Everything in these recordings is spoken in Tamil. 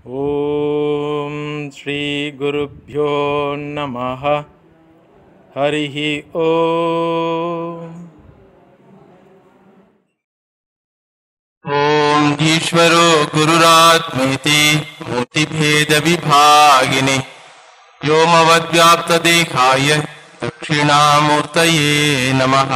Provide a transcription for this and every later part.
ॐ श्रीगुरुभ्यो नमः हरिः ॐ ॐ ईश्वरो गुरुरात्मेति मूर्तिभेदविभागिनि व्योमवद्व्याप्तदेहाय दक्षिणामूर्तये नमः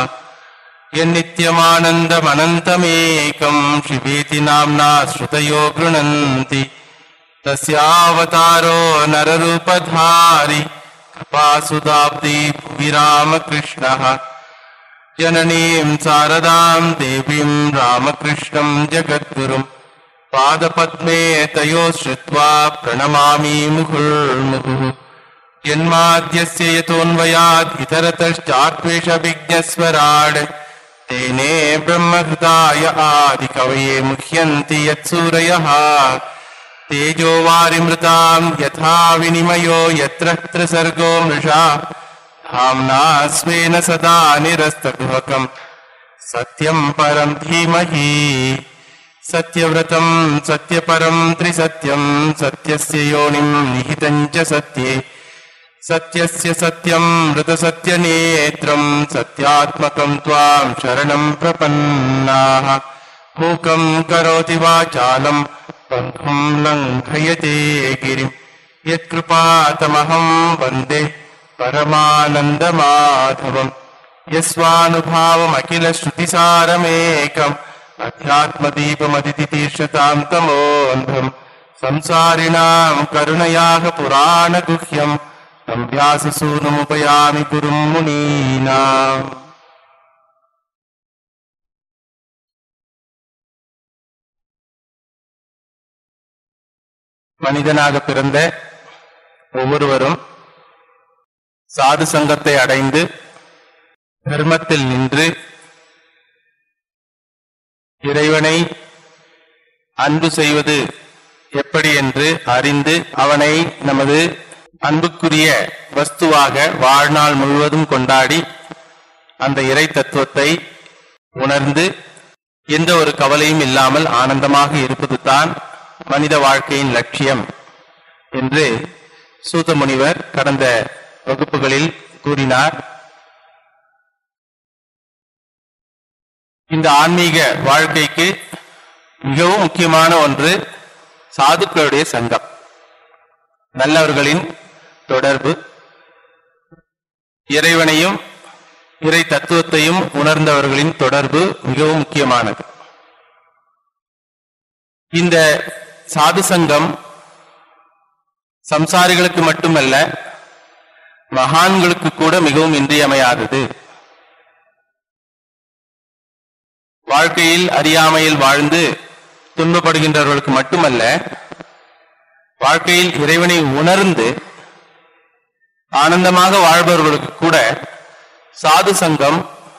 यन्नित्यमानन्दमनन्तमेकं शिवेति नाम्ना श्रुतयो गृह्णन्ति तस्यावतारो नररूपधारि कृपासुदाब्दी भुवि रामकृष्णः जननीं शारदां देवीं रामकृष्णं जगद्गुरुं पादपद्मे तयो श्रुत्वा प्रणमामि मुहुर्मुहुः जन्माद्यस्य यतोऽन्वयात् इतरतश्चात्वेषविज्ञस्वराड् तेने ब्रह्महृदाय आदिकवये मुह्यन्ति यत्सूरयः तेजो वारिमृतां यथा विनिमयो यत्र त्रिसर्गो मृषा धाम्ना स्वेन सदा निरस्तगुहकम् सत्यम् परम् धीमहि सत्यव्रतम् सत्यपरम् त्रिसत्यम् सत्यस्य योनिम् निहितम् च सत्ये सत्यस्य सत्यम् मृतसत्यनेत्रम् सत्यात्मकम् त्वाम् शरणम् प्रपन्नाः मूकम् करोति वाचालम् बन्धुम् लङ्घयते गिरिम् यत्कृपातमहम् वन्दे परमानन्दमाधवम् यस्वानुभावमखिलश्रुतिसारमेकम् अध्यात्मदीपमदितितीर्षताम् तमोऽन्धम् संसारिणाम् करुणयाः पुराणगुह्यम् तम् व्याससूनुमुपयामि गुरुम् मुनीनाम् மனிதனாக பிறந்த ஒவ்வொருவரும் சாது சங்கத்தை அடைந்து தர்மத்தில் நின்று இறைவனை அன்பு செய்வது எப்படி என்று அறிந்து அவனை நமது அன்புக்குரிய வஸ்துவாக வாழ்நாள் முழுவதும் கொண்டாடி அந்த இறை தத்துவத்தை உணர்ந்து எந்த ஒரு கவலையும் இல்லாமல் ஆனந்தமாக இருப்பது தான் மனித வாழ்க்கையின் லட்சியம் என்று சூத முனிவர் கடந்த வகுப்புகளில் கூறினார் இந்த ஆன்மீக வாழ்க்கைக்கு மிகவும் முக்கியமான ஒன்று சாதுக்களுடைய சங்கம் நல்லவர்களின் தொடர்பு இறைவனையும் இறை தத்துவத்தையும் உணர்ந்தவர்களின் தொடர்பு மிகவும் முக்கியமானது இந்த சாது சங்கம் சம்சாரிகளுக்கு மட்டுமல்ல மகான்களுக்கு கூட மிகவும் இன்றியமையாதது வாழ்க்கையில் அறியாமையில் வாழ்ந்து துன்பப்படுகின்றவர்களுக்கு மட்டுமல்ல வாழ்க்கையில் இறைவனை உணர்ந்து ஆனந்தமாக வாழ்பவர்களுக்கு கூட சாது சங்கம்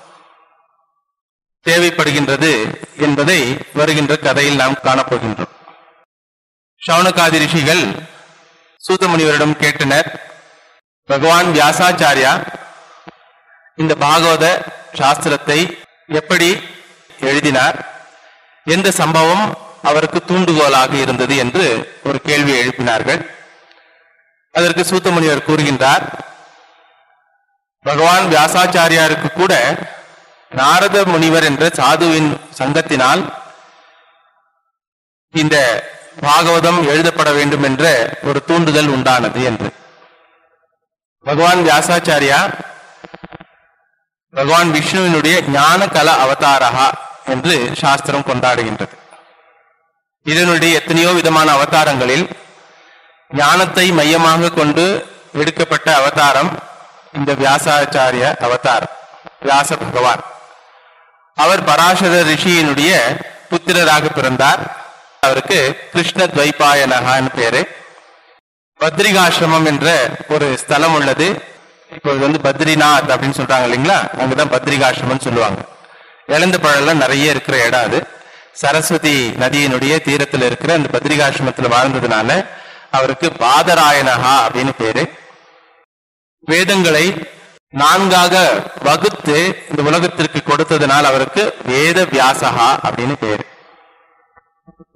தேவைப்படுகின்றது என்பதை வருகின்ற கதையில் நாம் காணப்போகின்றோம் சவுனகாதி ரிஷிகள் சூதமுனிவரிடம் கேட்டனர் பகவான் வியாசாச்சாரியா இந்த பாகவத சாஸ்திரத்தை எப்படி எழுதினார் எந்த சம்பவம் அவருக்கு தூண்டுகோலாக இருந்தது என்று ஒரு கேள்வி எழுப்பினார்கள் அதற்கு சூத்தமுனிவர் கூறுகின்றார் பகவான் வியாசாச்சாரியாருக்கு கூட நாரத முனிவர் என்ற சாதுவின் சங்கத்தினால் இந்த பாகவதம் எழுதப்பட வேண்டும் என்ற ஒரு தூண்டுதல் உண்டானது என்று பகவான் வியாசாச்சாரியா பகவான் விஷ்ணுவினுடைய ஞான கல அவதாரகா என்று சாஸ்திரம் கொண்டாடுகின்றது இதனுடைய எத்தனையோ விதமான அவதாரங்களில் ஞானத்தை மையமாக கொண்டு எடுக்கப்பட்ட அவதாரம் இந்த வியாசாச்சாரிய அவதாரம் வியாச பகவான் அவர் பராசர ரிஷியினுடைய புத்திரராக பிறந்தார் அவருக்கு கிருஷ்ண துவைபாயனகான்னு பேரு பத்ரிகாசிரமம் என்ற ஒரு ஸ்தலம் உள்ளது இப்போது வந்து பத்ரிநாத் அப்படின்னு சொல்றாங்க இல்லைங்களா அங்கதான் பத்ரிகாசிரமம் சொல்லுவாங்க இழந்த பழம்லாம் நிறைய இருக்கிற இடம் அது சரஸ்வதி நதியினுடைய தீரத்தில் இருக்கிற அந்த பத்ரிகாசிரமத்துல வாழ்ந்ததுனால அவருக்கு பாதராயனகா அப்படின்னு பேரு வேதங்களை நான்காக வகுத்து இந்த உலகத்திற்கு கொடுத்ததனால் அவருக்கு வேத வியாசகா அப்படின்னு பேரு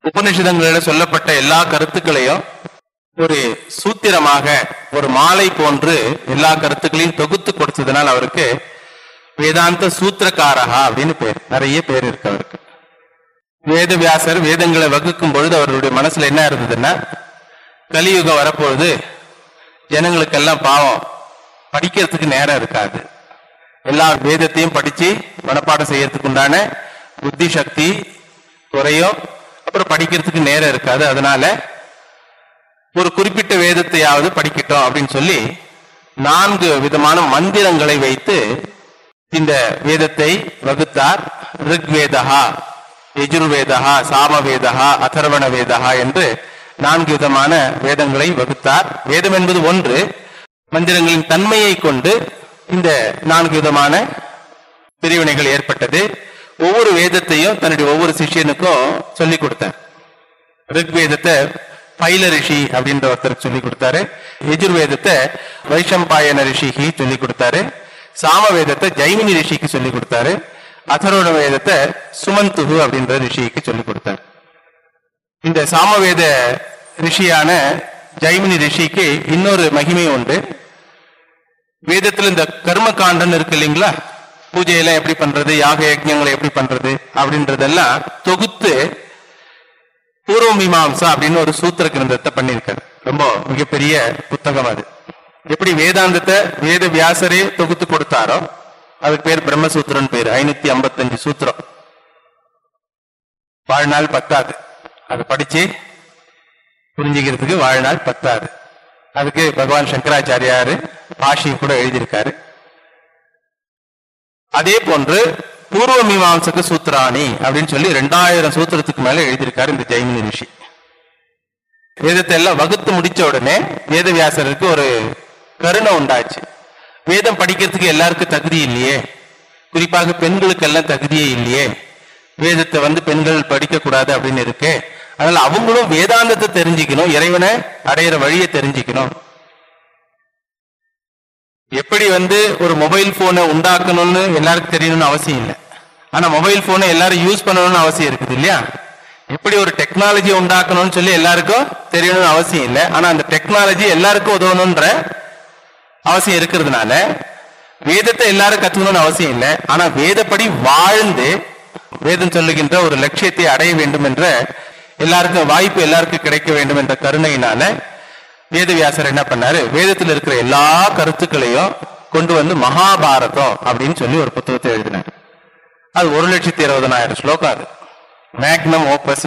உபனிஷதங்களில் சொல்லப்பட்ட எல்லா கருத்துக்களையும் ஒரு சூத்திரமாக ஒரு மாலை போன்று எல்லா கருத்துக்களையும் தொகுத்து கொடுத்ததுனால் அவருக்கு வேதாந்த சூத்திரக்காரகா அப்படின்னு பேர் நிறைய பேர் இருக்கு அவருக்கு வேதவியாசர் வேதங்களை வகுக்கும் பொழுது அவருடைய மனசுல என்ன இருந்ததுன்னா கலியுகம் வரப்பொழுது ஜனங்களுக்கெல்லாம் பாவம் படிக்கிறதுக்கு நேரம் இருக்காது எல்லா வேதத்தையும் படிச்சு மனப்பாடம் செய்யறதுக்கு உண்டான புத்தி சக்தி குறையும் அப்புறம் படிக்கிறதுக்கு நேரம் இருக்காது அதனால ஒரு குறிப்பிட்ட வேதத்தையாவது படிக்கட்டும் அப்படின்னு சொல்லி நான்கு விதமான மந்திரங்களை வைத்து இந்த வேதத்தை வகுத்தார் ரிக்வேதா யஜுர்வேதா சாமவேதா அதர்வண வேதா என்று நான்கு விதமான வேதங்களை வகுத்தார் வேதம் என்பது ஒன்று மந்திரங்களின் தன்மையை கொண்டு இந்த நான்கு விதமான பிரிவினைகள் ஏற்பட்டது ஒவ்வொரு வேதத்தையும் தன்னுடைய ஒவ்வொரு சிஷ்யனுக்கும் சொல்லிக் கொடுத்தார் ரிக்வேதத்தை பைல ரிஷி அப்படின்ற ஒருத்தருக்கு சொல்லி கொடுத்தாரு யஜுர்வேதத்தை வைஷம்பாயன ரிஷிக்கு சொல்லி கொடுத்தாரு சாமவேதத்தை ஜைமினி ரிஷிக்கு சொல்லி கொடுத்தாரு அதரோட வேதத்தை சுமந்துகு அப்படின்ற ரிஷிக்கு சொல்லி கொடுத்தாரு இந்த சாமவேத ரிஷியான ஜைமினி ரிஷிக்கு இன்னொரு மகிமை உண்டு வேதத்துல இந்த கர்ம காண்டம் இருக்கு இல்லைங்களா பூஜையெல்லாம் எப்படி பண்றது யாக யஜ்ஞங்களை எப்படி பண்றது அப்படின்றதெல்லாம் தொகுத்து பூர்வ மீமாம்சா அப்படின்னு ஒரு சூத்திர கிரந்தத்தை பண்ணியிருக்காரு ரொம்ப மிகப்பெரிய புத்தகம் அது எப்படி வேதாந்தத்தை வேத வியாசரே தொகுத்து கொடுத்தாரோ அதுக்கு பேர் பிரம்மசூத்திரன் பேர் ஐநூத்தி ஐம்பத்தஞ்சு சூத்திரம் வாழ்நாள் பத்தாது அதை படிச்சு புரிஞ்சுக்கிறதுக்கு வாழ்நாள் பத்தாது அதுக்கு பகவான் சங்கராச்சாரியாரு பாஷி கூட எழுதியிருக்காரு அதே போன்று பூர்வ மீமாம்சக சூத்திராணி அப்படின்னு சொல்லி ரெண்டாயிரம் சூத்திரத்துக்கு மேல எழுதியிருக்காரு இந்த ஜெய்மினி ரிஷி வேதத்தை எல்லாம் வகுத்து முடிச்ச உடனே வேதவியாசருக்கு ஒரு கருணை உண்டாச்சு வேதம் படிக்கிறதுக்கு எல்லாருக்கும் தகுதி இல்லையே குறிப்பாக பெண்களுக்கு எல்லாம் தகுதியே இல்லையே வேதத்தை வந்து பெண்கள் படிக்க கூடாது அப்படின்னு இருக்கு அதனால அவங்களும் வேதாந்தத்தை தெரிஞ்சுக்கணும் இறைவனை அடையிற வழியை தெரிஞ்சுக்கணும் எப்படி வந்து ஒரு மொபைல் போனை உண்டாக்கணும்னு எல்லாருக்கும் தெரியணும்னு அவசியம் இல்லை ஆனா மொபைல் போனை எல்லாரும் யூஸ் பண்ணணும்னு அவசியம் இருக்குது இல்லையா எப்படி ஒரு டெக்னாலஜி உண்டாக்கணும்னு சொல்லி எல்லாருக்கும் தெரியணும்னு அவசியம் இல்லை ஆனா அந்த டெக்னாலஜி எல்லாருக்கும் உதவணும்ன்ற அவசியம் இருக்கிறதுனால வேதத்தை எல்லாரும் கத்துக்கணும்னு அவசியம் இல்லை ஆனா வேதப்படி வாழ்ந்து வேதம் சொல்லுகின்ற ஒரு லட்சியத்தை அடைய வேண்டும் என்ற எல்லாருக்கும் வாய்ப்பு எல்லாருக்கும் கிடைக்க வேண்டும் என்ற கருணையினால வேதவியாசர் என்ன பண்ணாரு வேதத்தில் இருக்கிற எல்லா கருத்துக்களையும் கொண்டு வந்து மகாபாரதம் அப்படின்னு சொல்லி ஒரு புத்தகத்தை எழுதினார் அது ஒரு லட்சத்தி இருபதனாயிரம் ஸ்லோகம் அது மேக்னம் ஓப்பஸ்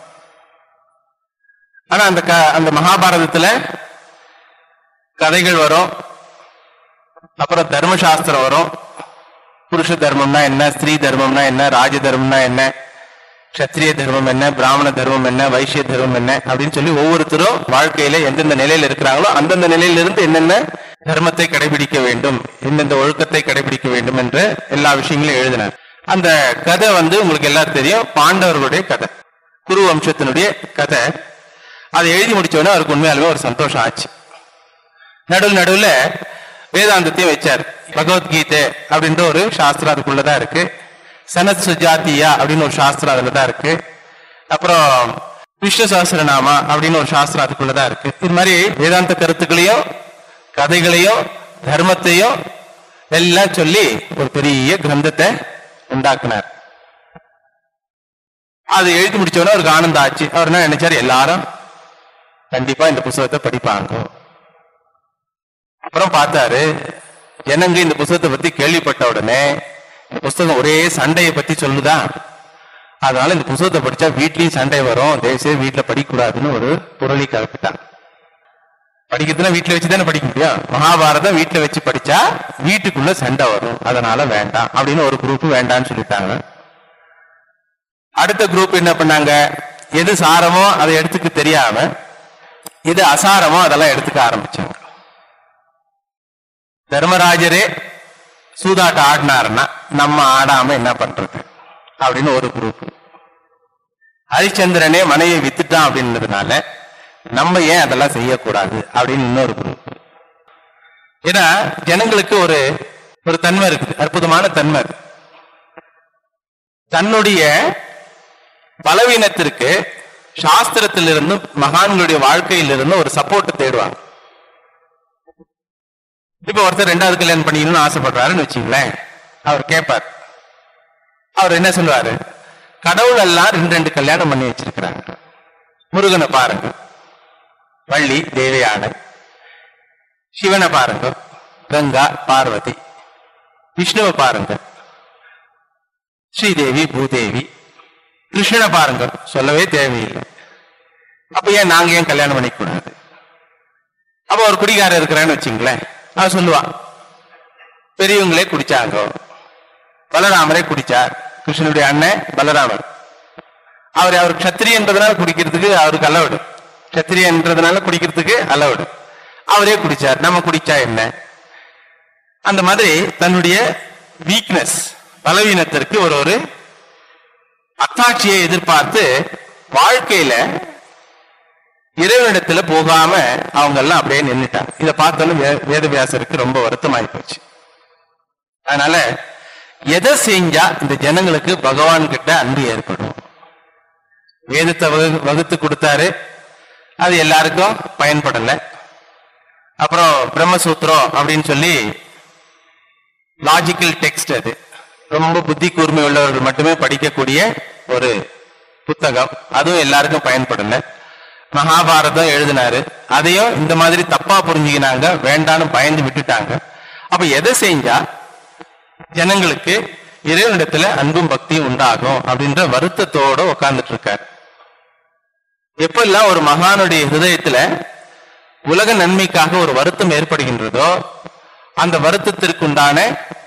ஆனா அந்த க- அந்த மகாபாரதத்துல கதைகள் வரும் அப்புறம் தர்மசாஸ்திரம் வரும் புருஷ தர்மம்னா என்ன ஸ்திரீ தர்மம்னா என்ன ராஜ தர்மம்னா என்ன க்ஷத்ரிய தர்மம் என்ன பிராமண தர்மம் என்ன வைசிய தர்மம் என்ன அப்படின்னு சொல்லி ஒவ்வொருத்தரும் வாழ்க்கையில எந்தெந்த நிலையில இருக்கிறாங்களோ அந்தந்த நிலையிலிருந்து என்னென்ன தர்மத்தை கடைபிடிக்க வேண்டும் எந்தெந்த ஒழுக்கத்தை கடைபிடிக்க வேண்டும் என்ற எல்லா விஷயங்களையும் எழுதினார் அந்த கதை வந்து உங்களுக்கு எல்லாரும் தெரியும் பாண்டவர்களுடைய கதை குரு வம்சத்தினுடைய கதை அதை எழுதி முடிச்ச உடனே அவருக்கு உண்மையாலுமே ஒரு சந்தோஷம் ஆச்சு நடுவில் நடுவில் வேதாந்தத்தையும் வச்சார் பகவத்கீதை அப்படின்ற ஒரு சாஸ்திரம் அதுக்குள்ளதான் இருக்கு சனத் சுஜாத்தியா அப்படின்னு ஒரு சாஸ்திரம் அதுல தான் இருக்கு அப்புறம் விஷ்ணு சஹஸ்ரநாமா அப்படின்னு ஒரு சாஸ்திரம் அதுக்குள்ளதான் இருக்கு இது மாதிரி வேதாந்த கருத்துக்களையும் கதைகளையும் தர்மத்தையும் எல்லாம் சொல்லி ஒரு பெரிய கிரந்தத்தை உண்டாக்குனார் அது எழுதி முடிச்ச உடனே அவருக்கு ஆனந்தம் ஆச்சு அவர் என்ன நினைச்சாரு எல்லாரும் கண்டிப்பா இந்த புத்தகத்தை படிப்பாங்க அப்புறம் பார்த்தாரு ஜனங்க இந்த புத்தகத்தை பத்தி கேள்விப்பட்ட உடனே இந்த புஸ்தகம் ஒரே சண்டையை பத்தி சொல்லுதா அதனால இந்த புத்தகத்தை படிச்சா வீட்லயும் சண்டை வரும் தயவுசெய்து வீட்டுல படிக்கக்கூடாதுன்னு ஒரு புரளி கலப்பிட்டான் படிக்கிறதுனா வீட்டுல வச்சு தானே படிக்க முடியும் மகாபாரதம் வீட்டுல வச்சு படிச்சா வீட்டுக்குள்ள சண்டை வரும் அதனால வேண்டாம் அப்படின்னு ஒரு குரூப் வேண்டாம்னு சொல்லிட்டாங்க அடுத்த குரூப் என்ன பண்ணாங்க எது சாரமோ அதை எடுத்துக்க தெரியாம எது அசாரமோ அதெல்லாம் எடுத்துக்க ஆரம்பிச்சாங்க தர்மராஜரே சூதாட்டம் ஆடினாருன்னா நம்ம ஆடாம என்ன பண்றது அப்படின்னு ஒரு குரூப் ஹரிச்சந்திரனே மனையை வித்துட்டான் அப்படின்றதுனால நம்ம ஏன் அதெல்லாம் செய்யக்கூடாது அப்படின்னு இன்னொரு குரூப் ஏன்னா ஜனங்களுக்கு ஒரு ஒரு தன்மை இருக்குது அற்புதமான தன்மை இருக்கு தன்னுடைய பலவீனத்திற்கு சாஸ்திரத்திலிருந்தும் மகான்களுடைய வாழ்க்கையிலிருந்தும் ஒரு சப்போர்ட் தேடுவாங்க இப்ப ஒருத்தர் ரெண்டாவது கல்யாணம் பண்ணிக்கணும்னு ஆசைப்படுறாருன்னு வச்சுங்களேன் அவர் கேட்பார் அவர் என்ன சொல்லுவாரு கடவுள் எல்லாம் ரெண்டு ரெண்டு கல்யாணம் பண்ணி வச்சிருக்கிறாங்க முருகனை பாருங்க வள்ளி தேவயானை சிவனை பாருங்க கங்கா பார்வதி விஷ்ணுவை பாருங்க ஸ்ரீதேவி பூதேவி கிருஷ்ணனை பாருங்க சொல்லவே தேவையில்லை அப்ப ஏன் நாங்க ஏன் கல்யாணம் பண்ணிக்க கூடாது அப்ப ஒரு குடிகாரர் இருக்கிறான்னு வச்சுங்களேன் அவன் சொல்லுவான் பெரியவங்களே குடிச்சாங்க பலராமரே குடிச்சார் கிருஷ்ணனுடைய அண்ணன் பலராமர் அவர் அவர் கத்திரியன்றதுனால குடிக்கிறதுக்கு அவருக்கு அலவுடு கத்திரியன்றதுனால குடிக்கிறதுக்கு அலவுடு அவரே குடிச்சார் நம்ம குடிச்சா என்ன அந்த மாதிரி தன்னுடைய வீக்னஸ் பலவீனத்திற்கு ஒரு ஒரு அத்தாட்சியை எதிர்பார்த்து வாழ்க்கையில இறைவனிடத்துல போகாம அவங்க எல்லாம் அப்படியே நின்னுட்டாங்க இதை பார்த்தாலும் வே- வேதவியாசருக்கு ரொம்ப வருத்தமாயி போச்சு அதனால எதை செஞ்சா இந்த ஜனங்களுக்கு பகவான் கிட்ட அன்பு ஏற்படும் வேதத்தை வகு- வகுத்து கொடுத்தாரு அது எல்லாருக்கும் பயன்படல அப்புறம் பிரம்மசூத்திரம் அப்படின்னு சொல்லி லாஜிக்கல் டெக்ஸ்ட் அது ரொம்ப புத்தி கூர்மை உள்ளவர்கள் மட்டுமே படிக்கக்கூடிய ஒரு புத்தகம் அதுவும் எல்லாருக்கும் பயன்படல மகாபாரதம் எழுதினாரு அதையும் இந்த மாதிரி தப்பா புரிஞ்சுக்கினாங்க வேண்டான்னு பயந்து விட்டுட்டாங்க அப்ப எதை செஞ்சா ஜனங்களுக்கு இறைவனிடத்துல அன்பும் பக்தியும் உண்டாகும் அப்படின்ற வருத்தத்தோட உட்கார்ந்துட்டு இருக்காரு எப்பெல்லாம் ஒரு மகானுடைய ஹிருதயத்துல உலக நன்மைக்காக ஒரு வருத்தம் ஏற்படுகின்றதோ அந்த வருத்தத்திற்குண்டான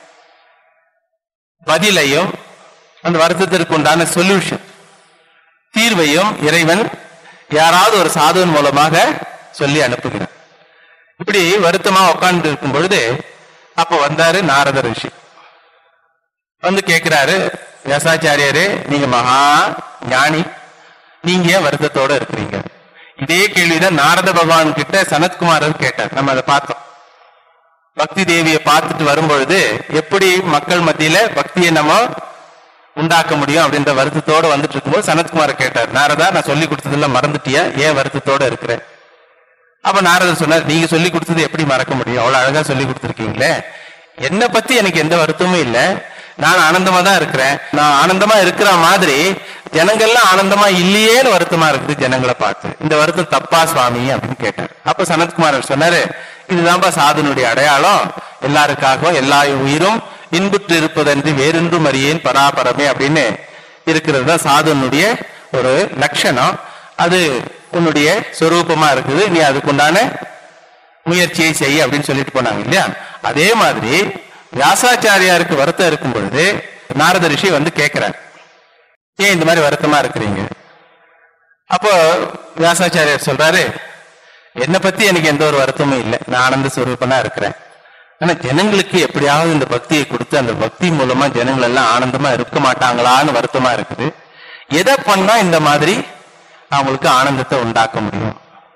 பதிலையும் அந்த வருத்தத்திற்கு உண்டான சொல்யூஷன் தீர்வையும் இறைவன் யாராவது ஒரு சாதுவன் மூலமாக சொல்லி அனுப்புகிறார் இப்படி வருத்தமா உட்கார்ந்து இருக்கும் பொழுது அப்ப வந்தாரு நாரத ரிஷி வந்து கேக்குறாரு வியாசாச்சாரியாரே நீங்க மகா ஞானி நீங்க ஏன் வருத்தத்தோட இருக்கிறீங்க இதே கேள்விதான் நாரத பகவான் கிட்ட சனத்குமாரர் கேட்டார் நம்ம அதை பார்த்தோம் பக்தி தேவியை பார்த்துட்டு வரும்பொழுது எப்படி மக்கள் மத்தியில பக்தியை நம்ம உண்டாக்க முடியும் அப்படின்ற வருத்தத்தோட வந்துட்டு இருக்கும்போது சனத்குமார் கேட்டார் நாரதா நான் சொல்லி கொடுத்ததெல்லாம் மறந்துட்டியா ஏன் வருத்தத்தோட இருக்கிற அப்ப நாரதர் சொன்னார் நீங்க சொல்லி கொடுத்தது எப்படி மறக்க முடியும் அவ்வளவு அழகா சொல்லி கொடுத்துருக்கீங்களே என்னை பத்தி எனக்கு எந்த வருத்தமும் இல்லை நான் ஆனந்தமா தான் இருக்கிறேன் நான் ஆனந்தமா இருக்கிற மாதிரி ஜனங்கள்லாம் ஆனந்தமா இல்லையேன்னு வருத்தமா இருக்குது ஜனங்களை பார்த்து இந்த வருத்தம் தப்பா சுவாமி அப்படின்னு கேட்டார் அப்ப சனத்குமாரர் சொன்னாரு இதுதான்ப்பா சாதனுடைய அடையாளம் எல்லாருக்காகவும் எல்லா உயிரும் இன்புற்று இருப்பதன்றி வேறொன்றும் அறியேன் பராபரமே அப்படின்னு இருக்கிறது தான் சாதனுடைய ஒரு லட்சணம் அது உன்னுடைய சொரூபமா இருக்குது நீ அதுக்குண்டான முயற்சியை செய் அப்படின்னு சொல்லிட்டு போனாங்க இல்லையா அதே மாதிரி வியாசாச்சாரியாருக்கு வருத்தம் இருக்கும் பொழுது நாரத ரிஷி வந்து கேட்கிறார் ஏன் இந்த மாதிரி வருத்தமா இருக்கிறீங்க அப்போ வியாசாச்சாரியார் சொல்றாரு என்னை பத்தி எனக்கு எந்த ஒரு வருத்தமும் இல்லை நான் ஆனந்த சுரூபனா இருக்கிறேன் ஆனா ஜனங்களுக்கு எப்படியாவது இந்த பக்தியை கொடுத்து அந்த பக்தி மூலமா ஜனங்கள் எல்லாம் ஆனந்தமா இருக்க மாட்டாங்களான்னு வருத்தமா இருக்குது எதை பண்ணா இந்த மாதிரி அவங்களுக்கு ஆனந்தத்தை உண்டாக்க முடியும்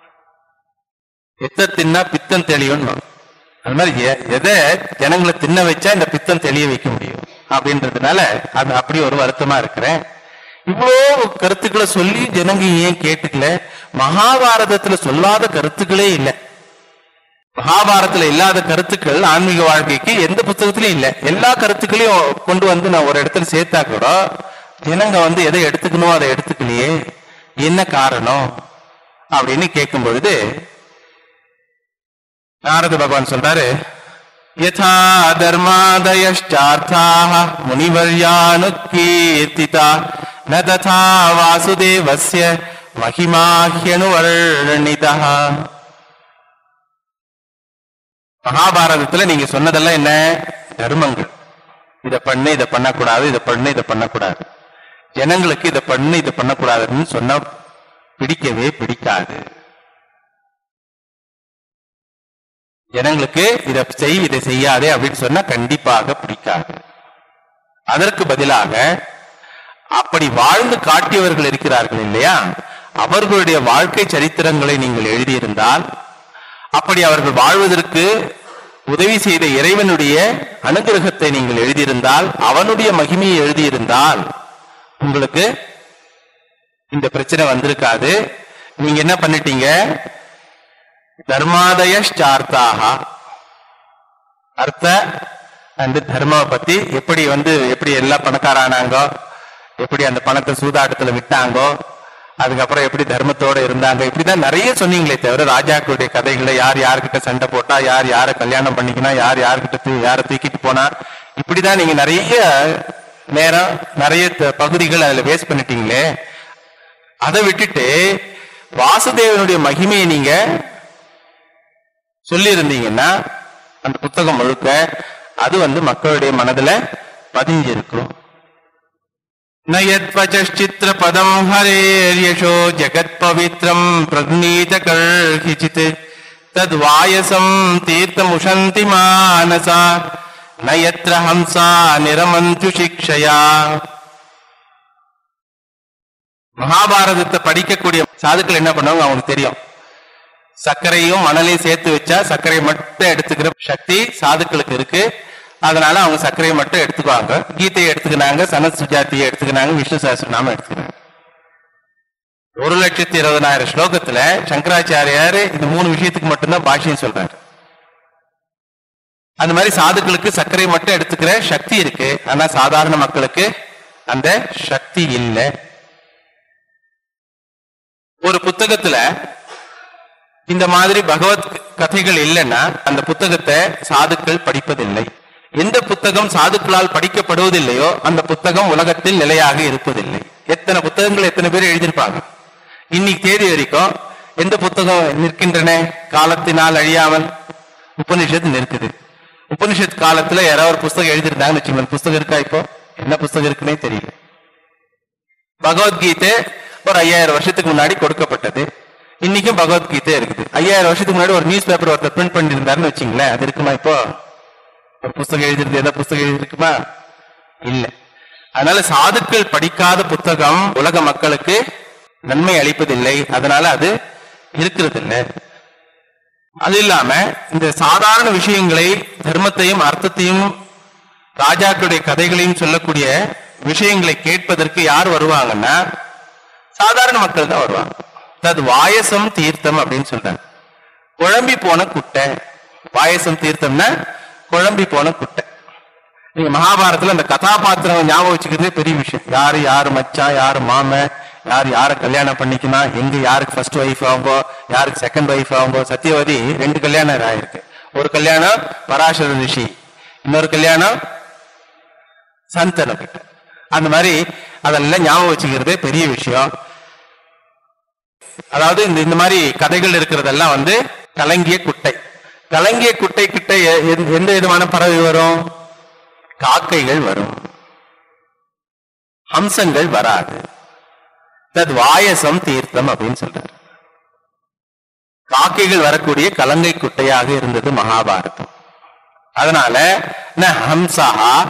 எத்த தின்னா பித்தம் தெளியும் அது மாதிரி எ- எதை ஜனங்களை தின்ன வச்சா இந்த பித்தம் தெளிய வைக்க முடியும் அப்படின்றதுனால அது அப்படி ஒரு வருத்தமா இருக்கிறேன் இவ்வளோ கருத்துக்களை சொல்லி ஜனங்க ஏன் கேட்டுக்கல மகாபாரதத்துல சொல்லாத கருத்துக்களே இல்லை மகாபாரதத்துல இல்லாத கருத்துக்கள் ஆன்மீக வாழ்க்கைக்கு எந்த புத்தகத்திலயும் இல்ல எல்லா கருத்துக்களையும் கொண்டு வந்து நான் ஒரு இடத்துல சேர்த்தா கூட ஜனங்க வந்து எதை எடுத்துக்கணும் அதை எடுத்துக்கலையே என்ன காரணம் அப்படின்னு கேட்கும் பொழுது நாரத பகவான் சொல்றாரு யதா தர்மாதயஷ்டார்த்தாக முனிவர்யானு கீர்த்திதா ந ததா வாசுதேவஸ்ய மகிமாஹ்யனுவர்ணிதா மகாபாரதத்துல நீங்க சொன்னதெல்லாம் என்ன தர்மங்கள் இத பண்ணு இத பண்ணக்கூடாது இத பண்ணு இத பண்ணக்கூடாது ஜனங்களுக்கு இத பண்ணு இத பண்ணக்கூடாதுன்னு சொன்னா பிடிக்கவே பிடிக்காது ஜனங்களுக்கு இத செய் இதை செய்யாதே அப்படின்னு சொன்னா கண்டிப்பாக பிடிக்காது அதற்கு பதிலாக அப்படி வாழ்ந்து காட்டியவர்கள் இருக்கிறார்கள் இல்லையா அவர்களுடைய வாழ்க்கை சரித்திரங்களை நீங்கள் எழுதியிருந்தால் அப்படி அவர்கள் வாழ்வதற்கு உதவி செய்த இறைவனுடைய அனுகிரகத்தை நீங்கள் எழுதியிருந்தால் அவனுடைய மகிமையை எழுதியிருந்தால் உங்களுக்கு இந்த பிரச்சனை வந்திருக்காது நீங்க என்ன பண்ணிட்டீங்க தர்மாதயஷ்டார்த்தாக அர்த்த அந்த தர்மாவை பத்தி எப்படி வந்து எப்படி எல்லாம் பணக்காரானாங்கோ எப்படி அந்த பணத்தை சூதாட்டத்துல விட்டாங்கோ அதுக்கப்புறம் எப்படி தர்மத்தோட இருந்தாங்க இப்படிதான் நிறைய சொன்னீங்களே தவிர ராஜாக்களுடைய கதைகளை யார் யார்கிட்ட சண்டை போட்டா யார் யாரை கல்யாணம் பண்ணிக்கணும் யார் யார்கிட்ட தூ- யாரை தூக்கிட்டு போனா இப்படிதான் நீங்க நிறைய நேரம் நிறைய த- பகுதிகள் அதுல வேஸ்ட் பண்ணிட்டீங்களே அதை விட்டுட்டு வாசுதேவனுடைய மகிமையை நீங்க சொல்லி இருந்தீங்கன்னா அந்த புத்தகம் முழுக்க அது வந்து மக்களுடைய மனதுல பதிஞ்சிருக்கும் நயத்வச்சித்திர பதம் ஹரேர்யசோ ஜெகத் பவித்ரம் பிரக்னீத கர்ஹிச்சித் தத் வாயசம் தீர்த்தமுஷந்தி மானசா நயத்ர ஹம்சா நிரமந்து சிக்ஷயா மகாபாரதத்தை படிக்கக்கூடிய சாதுக்கள் என்ன பண்ணுவாங்க அவங்களுக்கு தெரியும் சர்க்கரையும் மணலையும் சேர்த்து வச்சா சர்க்கரையை மட்டும் எடுத்துக்கிற சக்தி சாதுக்களுக்கு இருக்கு அதனால அவங்க சர்க்கரையை மட்டும் எடுத்துக்குவாங்க கீதையை எடுத்துக்கினாங்க சனத் சுஜாத்தியை எடுத்துக்கினாங்க விஷ்ணு சஹஸ்ரநாமம் எடுத்துக்கினாங்க ஒரு லட்சத்தி இருபதனாயிரம் ஸ்லோகத்துல சங்கராச்சாரியாரு இந்த மூணு விஷயத்துக்கு மட்டும்தான் பாஷ்யம் சொல்றாரு அந்த மாதிரி சாதுக்களுக்கு சர்க்கரை மட்டும் எடுத்துக்கிற சக்தி இருக்கு ஆனா சாதாரண மக்களுக்கு அந்த சக்தி இல்லை ஒரு புத்தகத்துல இந்த மாதிரி பகவத் கதைகள் இல்லைன்னா அந்த புத்தகத்தை சாதுக்கள் படிப்பதில்லை எந்த புத்தகம் சாதுக்களால் படிக்கப்படுவதில்லையோ அந்த புத்தகம் உலகத்தில் நிலையாக இருப்பதில்லை எத்தனை புத்தகங்கள் எத்தனை பேர் எழுதியிருப்பாங்க இன்னைக்கு தேதி வரைக்கும் எந்த புத்தகம் நிற்கின்றன காலத்தினால் அழியாமல் உபனிஷத் நிற்குது உபனிஷத் காலத்துல யாராவது ஒரு புஸ்தகம் எழுதியிருந்தாங்கன்னு வச்சுக்கோங்க புஸ்தகம் இருக்கா இப்போ என்ன புஸ்தகம் இருக்குன்னே தெரியல பகவத்கீதை ஒரு ஐயாயிரம் வருஷத்துக்கு முன்னாடி கொடுக்கப்பட்டது இன்னைக்கும் பகவத்கீதை இருக்குது ஐயாயிரம் வருஷத்துக்கு முன்னாடி ஒரு நியூஸ் பேப்பர் ஒருத்தர் பிரிண்ட் பண்ணியிருந்தாருன்னு வச்சுங்களேன் அது இருக்குமா இப்போ ஒரு புஸ்தகம் எழுதிருக்கு ஏதாவது புஸ்தகம் எழுதிருக்குமா இல்ல அதனால சாதுக்கள் படிக்காத புத்தகம் உலக மக்களுக்கு நன்மை அளிப்பதில்லை அதனால அது இருக்கிறது இல்லை அது இல்லாம இந்த சாதாரண விஷயங்களை தர்மத்தையும் அர்த்தத்தையும் ராஜாக்களுடைய கதைகளையும் சொல்லக்கூடிய விஷயங்களை கேட்பதற்கு யார் வருவாங்கன்னா சாதாரண மக்கள் தான் வருவாங்க அது வாயசம் தீர்த்தம் அப்படின்னு சொல்றாங்க குழம்பி போன குட்டை வாயசம் தீர்த்தம்னா குழம்பி போன குட்டை நீங்க மகாபாரதத்துல அந்த கதாபாத்திரம் ஞாபகம் வச்சுக்கிறதே பெரிய விஷயம் யாரு யாரு மச்சான் யாரு மாமன் யார் யாரை கல்யாணம் பண்ணிக்கணும் எங்க யாருக்கு ஃபர்ஸ்ட் ஒய்ஃப் ஆகும்போ யாருக்கு செகண்ட் ஒய்ஃப் ஆகும்போ சத்தியவதி ரெண்டு கல்யாணம் ஆயிருக்கு ஒரு கல்யாணம் பராசர ரிஷி இன்னொரு கல்யாணம் சந்தன கிட்ட அந்த மாதிரி அதெல்லாம் ஞாபகம் வச்சுக்கிறதே பெரிய விஷயம் அதாவது இந்த இந்த மாதிரி கதைகள் இருக்கிறதெல்லாம் வந்து கலங்கிய குட்டை கலங்கிய குட்டை கிட்ட எ- எந்த- எந்த விதமான பறவை வரும் காக்கைகள் வரும் ஹம்சங்கள் வராது தத் வாயசம் தீர்த்தம் அப்படின்னு சொல்றாரு காக்கைகள் வரக்கூடிய கலங்கை குட்டையாக இருந்தது மகாபாரதம் அதனால ந ஹம்சா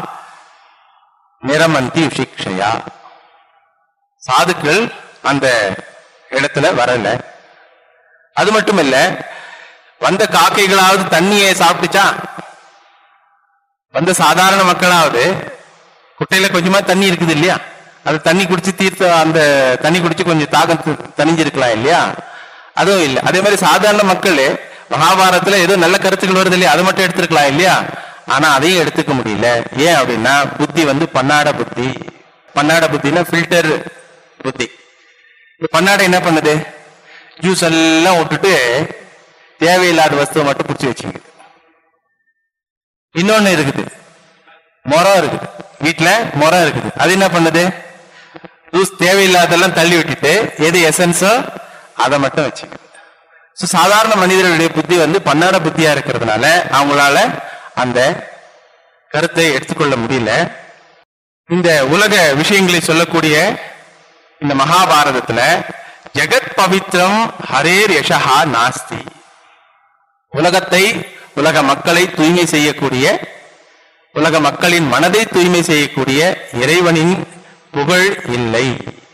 நிரமந்தி சிக்ஷையா சாதுக்கள் அந்த இடத்துல வரல அது மட்டும் இல்ல வந்த காக்கைகளாவது தண்ணியை சாப்பிட்டுச்சா வந்த சாதாரண மக்களாவது குட்டையில கொஞ்சமா தண்ணி இருக்குது இல்லையா அது தண்ணி குடிச்சு தீர்த்த அந்த தண்ணி குடிச்சு கொஞ்சம் தாகம் தி- தணிஞ்சிருக்கலாம் இல்லையா அதுவும் இல்லை அதே மாதிரி சாதாரண மக்கள் மகாபாரதத்துல ஏதோ நல்ல கருத்துக்கள் வருது இல்லையா அதை மட்டும் எடுத்துருக்கலாம் இல்லையா ஆனா அதையும் எடுத்துக்க முடியல ஏன் அப்படின்னா புத்தி வந்து பன்னாட புத்தி பன்னாட புத்தினா ஃபில்டர் புத்தி இந்த பன்னாடை என்ன பண்ணுது ஜூஸ் எல்லாம் விட்டுட்டு தேவையில்லாத வஸ்துவை மட்டும் பிடிச்சி வச்சுக்குது இன்னொன்னு இருக்குது மரம் இருக்குது வீட்டுல மரம் இருக்குது அது என்ன பண்ணுது ஜூஸ் தேவையில்லாதெல்லாம் தள்ளி விட்டுட்டு எது எசன்ஸோ அதை மட்டும் வச்சுக்குது So, சாதாரண மனிதர்களுடைய புத்தி வந்து பன்னாட புத்தியா இருக்கிறதுனால அவங்களால அந்த கருத்தை எடுத்துக்கொள்ள முடியல இந்த உலக விஷயங்களை சொல்லக்கூடிய இந்த மகாபாரதத்துல ஜெகத் பவித்ரம் ஹரேர் யஷஹா நாஸ்தி உலகத்தை உலக மக்களை தூய்மை செய்யக்கூடிய உலக மக்களின் மனதை தூய்மை செய்யக்கூடிய இறைவனின் புகழ் இல்லை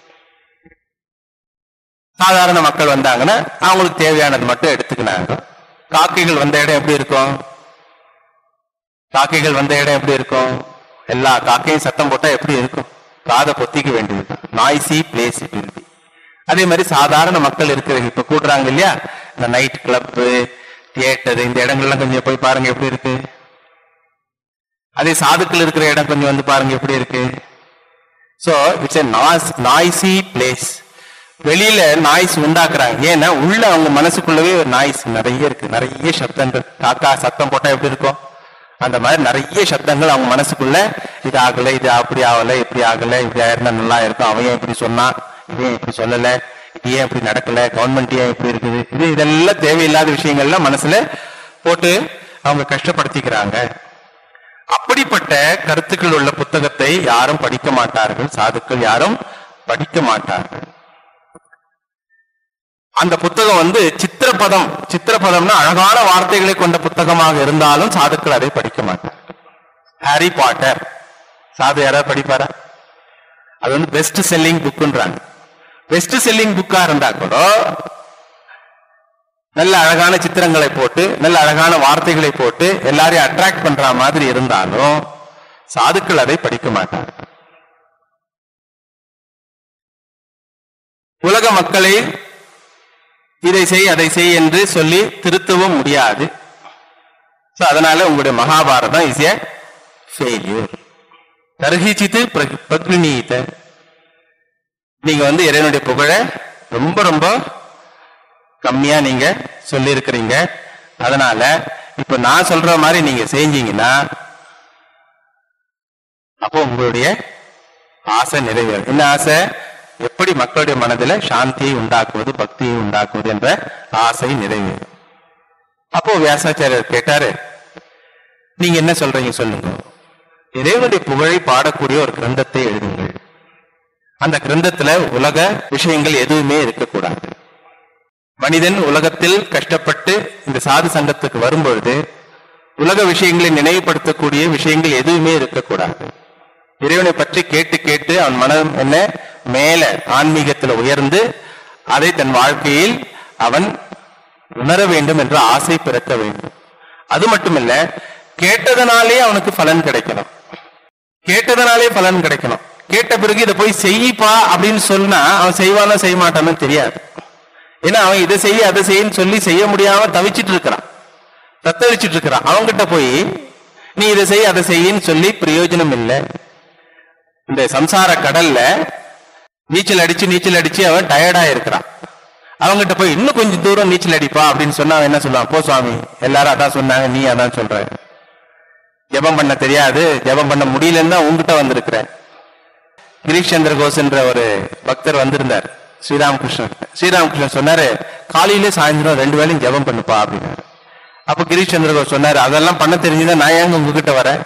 சாதாரண மக்கள் வந்தாங்கன்னா அவங்களுக்கு தேவையானது மட்டும் எடுத்துக்கினாங்க காக்கைகள் வந்த இடம் எப்படி இருக்கும் காக்கைகள் வந்த இடம் எப்படி இருக்கும் எல்லா காக்கையும் சத்தம் போட்டா எப்படி இருக்கும் காதை பொத்திக்க வேண்டியது noisy place it will be அதே மாதிரி சாதாரண மக்கள் இருக்கிறவங்க இப்ப கூடுறாங்க இல்லையா இந்த நைட் கிளப்பு தியேட்டர் இந்த இடங்கள்லாம் கொஞ்சம் போய் பாருங்க எப்படி இருக்கு அதே சாதுக்கள் இருக்கிற இடம் கொஞ்சம் வந்து பாருங்க எப்படி இருக்கு so it's a noisy place வெளியில நாய்ஸ் உண்டாக்குறாங்க ஏன்னா உள்ள அவங்க மனசுக்குள்ளவே ஒரு நாய்ஸ் நிறைய இருக்கு நிறைய சப்தங்கள் காக்கா சத்தம் போட்டா எப்படி இருக்கும் அந்த மாதிரி நிறைய சப்தங்கள் அவங்க மனசுக்குள்ள இது ஆகல இது அப்படி ஆகல இப்படி ஆகல இப்படி ஆயிருந்தா நல்லா இருக்கும் அவன் ஏன் இப்படி சொன்னான் இவன் இப்படி சொல்லல இது ஏன் இப்படி நடக்கல கவர்மெண்ட் ஏன் இப்படி இருக்குது இது இதெல்லாம் தேவையில்லாத விஷயங்கள்லாம் மனசுல போட்டு அவங்க கஷ்டப்படுத்திக்கிறாங்க அப்படிப்பட்ட கருத்துக்கள் உள்ள புத்தகத்தை யாரும் படிக்க மாட்டார்கள் சாதுக்கள் யாரும் படிக்க மாட்டார்கள் அந்த புத்தகம் வந்து சித்திரப்பதம் சித்திரப்பதம்னா அழகான வார்த்தைகளை கொண்ட புத்தகமாக இருந்தாலும் சாதுக்கள் அதை படிக்க மாட்டார்கள் ஹாரி பாட்டர் சாது யாராவது படிப்பாரா அது வந்து பெஸ்ட் செல்லிங் புக்குன்றாங்க பெஸ்ட் செல்லிங் புக்கா இருந்தா கூட நல்ல அழகான சித்திரங்களை போட்டு நல்ல அழகான வார்த்தைகளை போட்டு எல்லாரையும் அட்ராக்ட் பண்ற மாதிரி இருந்தாலும் சாதுக்கள் அதை படிக்க மாட்டாங்க உலக மக்களை இதை செய் அதை செய் என்று சொல்லி திருத்தவும் முடியாது So, அதனால உங்களுடைய மகாபாரதம் இஸ் ஏ ஃபெயிலியர் தர்ஹிச்சித்து பிரகிருணீத நீங்க வந்து இறைவனுடைய புகழ ரொம்ப ரொம்ப கம்மியா நீங்க சொல்லி இருக்கிறீங்க அதனால இப்ப நான் சொல்ற மாதிரி நீங்க செஞ்சீங்கன்னா அப்போ உங்களுடைய ஆசை நிறைவேறும் என்ன ஆசை எப்படி மக்களுடைய மனதில சாந்தியை உண்டாக்குவது பக்தியை உண்டாக்குவது என்ற ஆசை நிறைவேறும் அப்போ வியாசாச்சாரியர் கேட்டாரு நீங்க என்ன சொல்றீங்க சொல்லுங்க இறைவனுடைய புகழை பாடக்கூடிய ஒரு கிரந்தத்தை எழுதுங்கள் அந்த கிரந்தத்துல உலக விஷயங்கள் எதுவுமே இருக்கக்கூடாது மனிதன் உலகத்தில் கஷ்டப்பட்டு இந்த சாது சங்கத்துக்கு வரும்பொழுது உலக விஷயங்களை நினைவுபடுத்தக்கூடிய விஷயங்கள் எதுவுமே இருக்கக்கூடாது இறைவனை பற்றி கேட்டு கேட்டு அவன் மனம் என்ன மேல ஆன்மீகத்தில் உயர்ந்து அதை தன் வாழ்க்கையில் அவன் உணர வேண்டும் என்ற ஆசை பிறக்க வேண்டும் அது மட்டுமல்ல கேட்டதனாலே அவனுக்கு பலன் கிடைக்கணும் கேட்டதனாலே பலன் கிடைக்கணும் கேட்ட பிறகு இதை போய் செய்யிப்பா அப்படின்னு சொன்னா அவன் செய்வானோ செய்ய மாட்டானோ தெரியாது ஏன்னா அவன் இதை செய்ய அதை செய்யன்னு சொல்லி செய்ய முடியாம தவிச்சிட்டு இருக்கிறான் தத்தளிச்சிட்டு இருக்கிறான் அவன்கிட்ட போய் நீ இதை செய் அதை செய்யின்னு சொல்லி பிரயோஜனம் இல்லை இந்த சம்சார கடல்ல நீச்சல் அடிச்சு நீச்சல் அடிச்சு அவன் டயர்டா இருக்கிறான் அவங்ககிட்ட போய் இன்னும் கொஞ்சம் தூரம் நீச்சல் அடிப்பா அப்படின்னு சொன்னா அவன் என்ன சொல்லுவான் போ சுவாமி எல்லாரும் அதான் சொன்னாங்க நீ அதான் சொல்ற ஜெபம் பண்ண தெரியாது ஜெபம் பண்ண முடியலன்னு தான் உங்ககிட்ட வந்திருக்கிறேன் கிரீஷ் சந்திர கோஸ்ன்ற ஒரு பக்தர் வந்திருந்தார் ஸ்ரீராமகிருஷ்ணன் ஸ்ரீராமகிருஷ்ணன் சொன்னாரு காலையில சாயந்தரம் ரெண்டு வேளையும் ஜெபம் பண்ணுப்பா அப்படின்னாரு அப்ப கிரீஷ் சந்திர கோஸ் சொன்னாரு அதெல்லாம் பண்ண தெரிஞ்சுதான் நான் ஏங்க உங்ககிட்ட வரேன்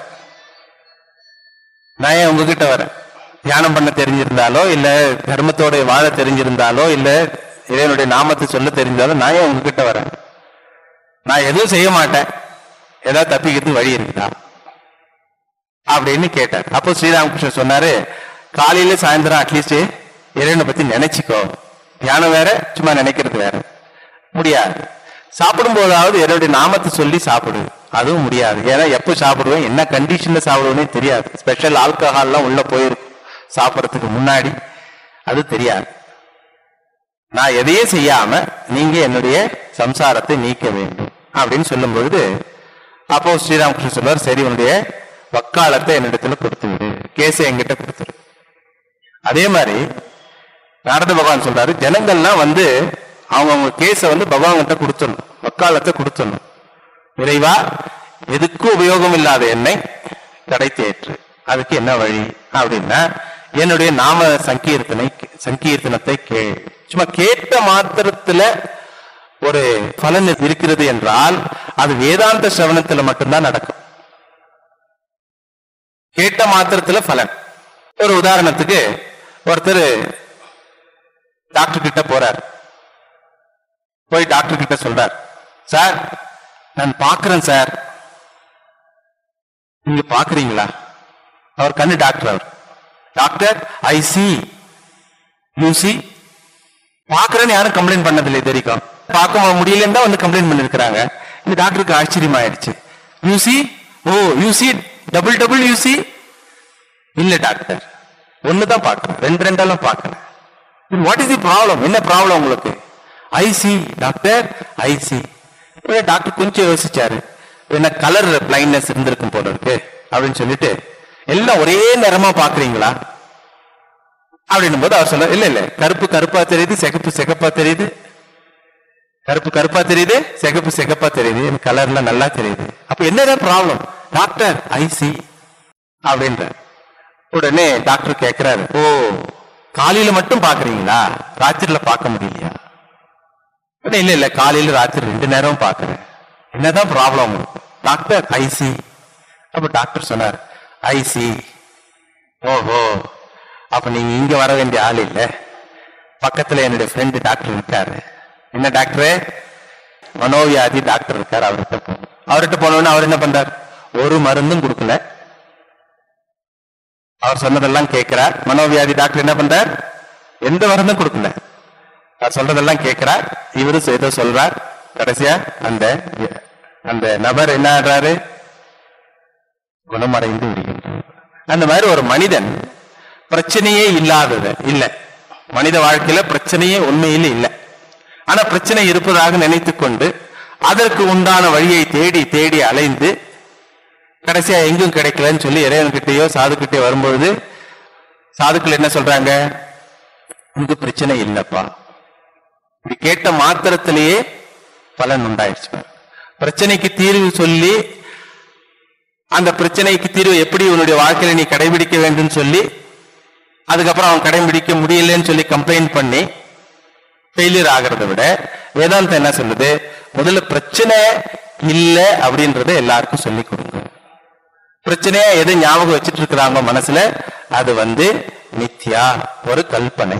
நான் ஏன் உங்ககிட்ட வரேன் தியானம் பண்ண தெரிஞ்சிருந்தாலோ இல்ல தர்மத்தோட வாழ தெரிஞ்சிருந்தாலோ இல்ல இறைவனுடைய நாமத்தை சொல்ல தெரிஞ்சாலோ நான் ஏன் உங்ககிட்ட வரேன் நான் எதுவும் செய்ய மாட்டேன் ஏதாவது தப்பிக்கிறதுக்கு வழி இருக்குதா அப்படின்னு கேட்டார் அப்போ ஸ்ரீராமகிருஷ்ணன் சொன்னாரு காலையில சாயந்தரம் அட்லீஸ்ட் இறைவனை பத்தி நினைச்சுக்கோ தியானம் வேற சும்மா நினைக்கிறது வேற முடியாது சாப்பிடும் போதாவது இறைவனுடைய நாமத்தை சொல்லி சாப்பிடு அதுவும் முடியாது ஏன்னா எப்போ சாப்பிடுவேன் என்ன கண்டிஷன்ல சாப்பிடுவேனே தெரியாது ஸ்பெஷல் ஆல்கஹால்லாம் உள்ள போயிருக்கும் சாப்பிடறதுக்கு முன்னாடி அது தெரியாது நான் எதையே செய்யாம நீங்க என்னுடைய சம்சாரத்தை நீக்க வேண்டும் அப்படின்னு சொல்லும் பொழுது அப்போ ஸ்ரீராமகிருஷ்ணன் சொல்வார் சரி உன்னுடைய வக்காலத்தை என்னிடத்துல கொடுத்து விடு கேஸை என்கிட்ட கொடுத்துரு அதே மாதிரி நாரத பகவான் சொல்றாரு ஜனங்கள்லாம் வந்து அவங்க அவங்க கேஸை வந்து பகவான் கிட்ட கொடுத்துடணும் வக்காலத்தை கொடுத்துடணும் இறைவா எதுக்கும் உபயோகம் இல்லாத என்னை கடை தேற்று அதுக்கு என்ன வழி அப்படின்னா என்னுடைய நாம சங்கீர்த்தனை சங்கீர்த்தனத்தை கேள் சும்மா கேட்ட மாத்திரத்துல ஒரு பலன் இருக்கிறது என்றால் அது வேதாந்த சிரவணத்துல மட்டும்தான் நடக்கும் கேட்ட மாத்திரத்துல பலன் ஒரு உதாரணத்துக்கு ஒருத்தர் டாக்டர் கிட்ட போறார் போய் டாக்டர் கிட்ட சொல்றார் சார் நான் பார்க்கிறேன் சார் நீங்க பாக்குறீங்களா அவர் கண்ணு டாக்டர் அவர் doctor I see you see பாக்குறேன்னு யாரும் கம்ப்ளைண்ட் பண்ணதில்லை இது வரைக்கும் பார்க்க முடியலன்னு தான் வந்து கம்ப்ளைண்ட் பண்ணிருக்கிறாங்க இந்த டாக்டருக்கு ஆச்சரியம் ஆயிடுச்சு you see oh you see double double you see இல்ல டாக்டர் ஒண்ணுதான் பார்க்கணும் ரெண்டு ரெண்டெல்லாம் பார்க்கல வாட் இஸ் தி ப்ராப்ளம் என்ன ப்ராப்ளம் உங்களுக்கு ஐசி டாக்டர் ஐசி டாக்டர் கொஞ்சம் யோசிச்சாரு என்ன கலர் பிளைண்ட்னஸ் இருந்திருக்கும் போல இருக்கு அப்படின்னு சொல்லிட்டு எல்லாம் ஒரே நிறமா பாக்குறீங்களா அப்படின்னும் போது அவர் சொல்ல இல்ல இல்ல கருப்பு கருப்பா தெரியுது சிகப்பு சிகப்பா தெரியுது கருப்பு கருப்பா தெரியுது சிகப்பு சிகப்பா தெரியுது எனக்கு கலர்ல நல்லா தெரியுது அப்ப என்னதான் ப்ராப்ளம் டாக்டர் ஐசி அப்படின்ற உடனே டாக்டர் கேக்குறாரு ஓ காலையில மட்டும் பாக்குறீங்களா ராத்திரில பார்க்க முடியலையா உடனே, இல்ல இல்ல காலையில ராத்திரி ரெண்டு நேரம் பாக்குறேன் என்னதான் ப்ராப்ளம் டாக்டர் ஐசி அப்ப டாக்டர் சொன்னார் ஐசி ஓஹோ அப்ப நீங்க இங்க வர வேண்டிய ஆள் இல்ல பக்கத்துல என்னுடைய ஃப்ரெண்டு டாக்டர் இருக்காரு என்ன டாக்டரு மனோவியாதி டாக்டர் இருக்காரு அவர்கிட்ட போகணும் அவர்கிட்ட போனோன்னு அவர் என்ன பண்றார் ஒரு மருந்தும் கொடுக்கல அவர் சொன்னதெல்லாம் கேட்கிறார் மனோவியாதி டாக்டர் என்ன பண்றார் எந்த மருந்தும் கொடுக்கல அவர் சொல்றதெல்லாம் கேட்கிறார் இவரு ஏதோ சொல்றார் கடைசியா அந்த அந்த நபர் என்ன ஆடுறாரு குணமடைந்து விடுகின்றார் அந்த மாதிரி ஒரு மனிதன் பிரச்சனையே இல்லாதது இல்ல மனித வாழ்க்கையில பிரச்சனையே உண்மையில் இல்லை ஆனா பிரச்சனை இருப்பதாக நினைத்துக் கொண்டு அதற்கு உண்டான வழியை தேடி தேடி அலைந்து கடைசியா எங்கும் கிடைக்கலன்னு சொல்லி இறைவன்கிட்டயோ சாதுக்கிட்டயோ வரும்பொழுது சாதுக்கள் என்ன சொல்றாங்க உனக்கு பிரச்சனை இல்லப்பா இப்படி கேட்ட மாத்திரத்திலேயே பலன் உண்டாயிடுச்சு பாரு. பிரச்சனைக்கு தீர்வு சொல்லி அந்த பிரச்சனைக்கு தீர்வு எப்படி உன்னுடைய வாழ்க்கையில நீ கடைபிடிக்க வேண்டும் சொல்லி அதுக்கப்புறம் அவன் கடைபிடிக்க முடியலன்னு சொல்லி கம்ப்ளைண்ட் பண்ணி ஃபெயிலியர் ஆகிறத விட வேதாந்தம் என்ன சொல்லுது முதல்ல பிரச்சனை இல்லை அப்படின்றத எல்லாருக்கும் சொல்லி கொடுங்க பிரச்சனையா எதை ஞாபகம் வச்சிட்டு இருக்கிறாங்க மனசுல அது வந்து மித்யா ஒரு கல்பனை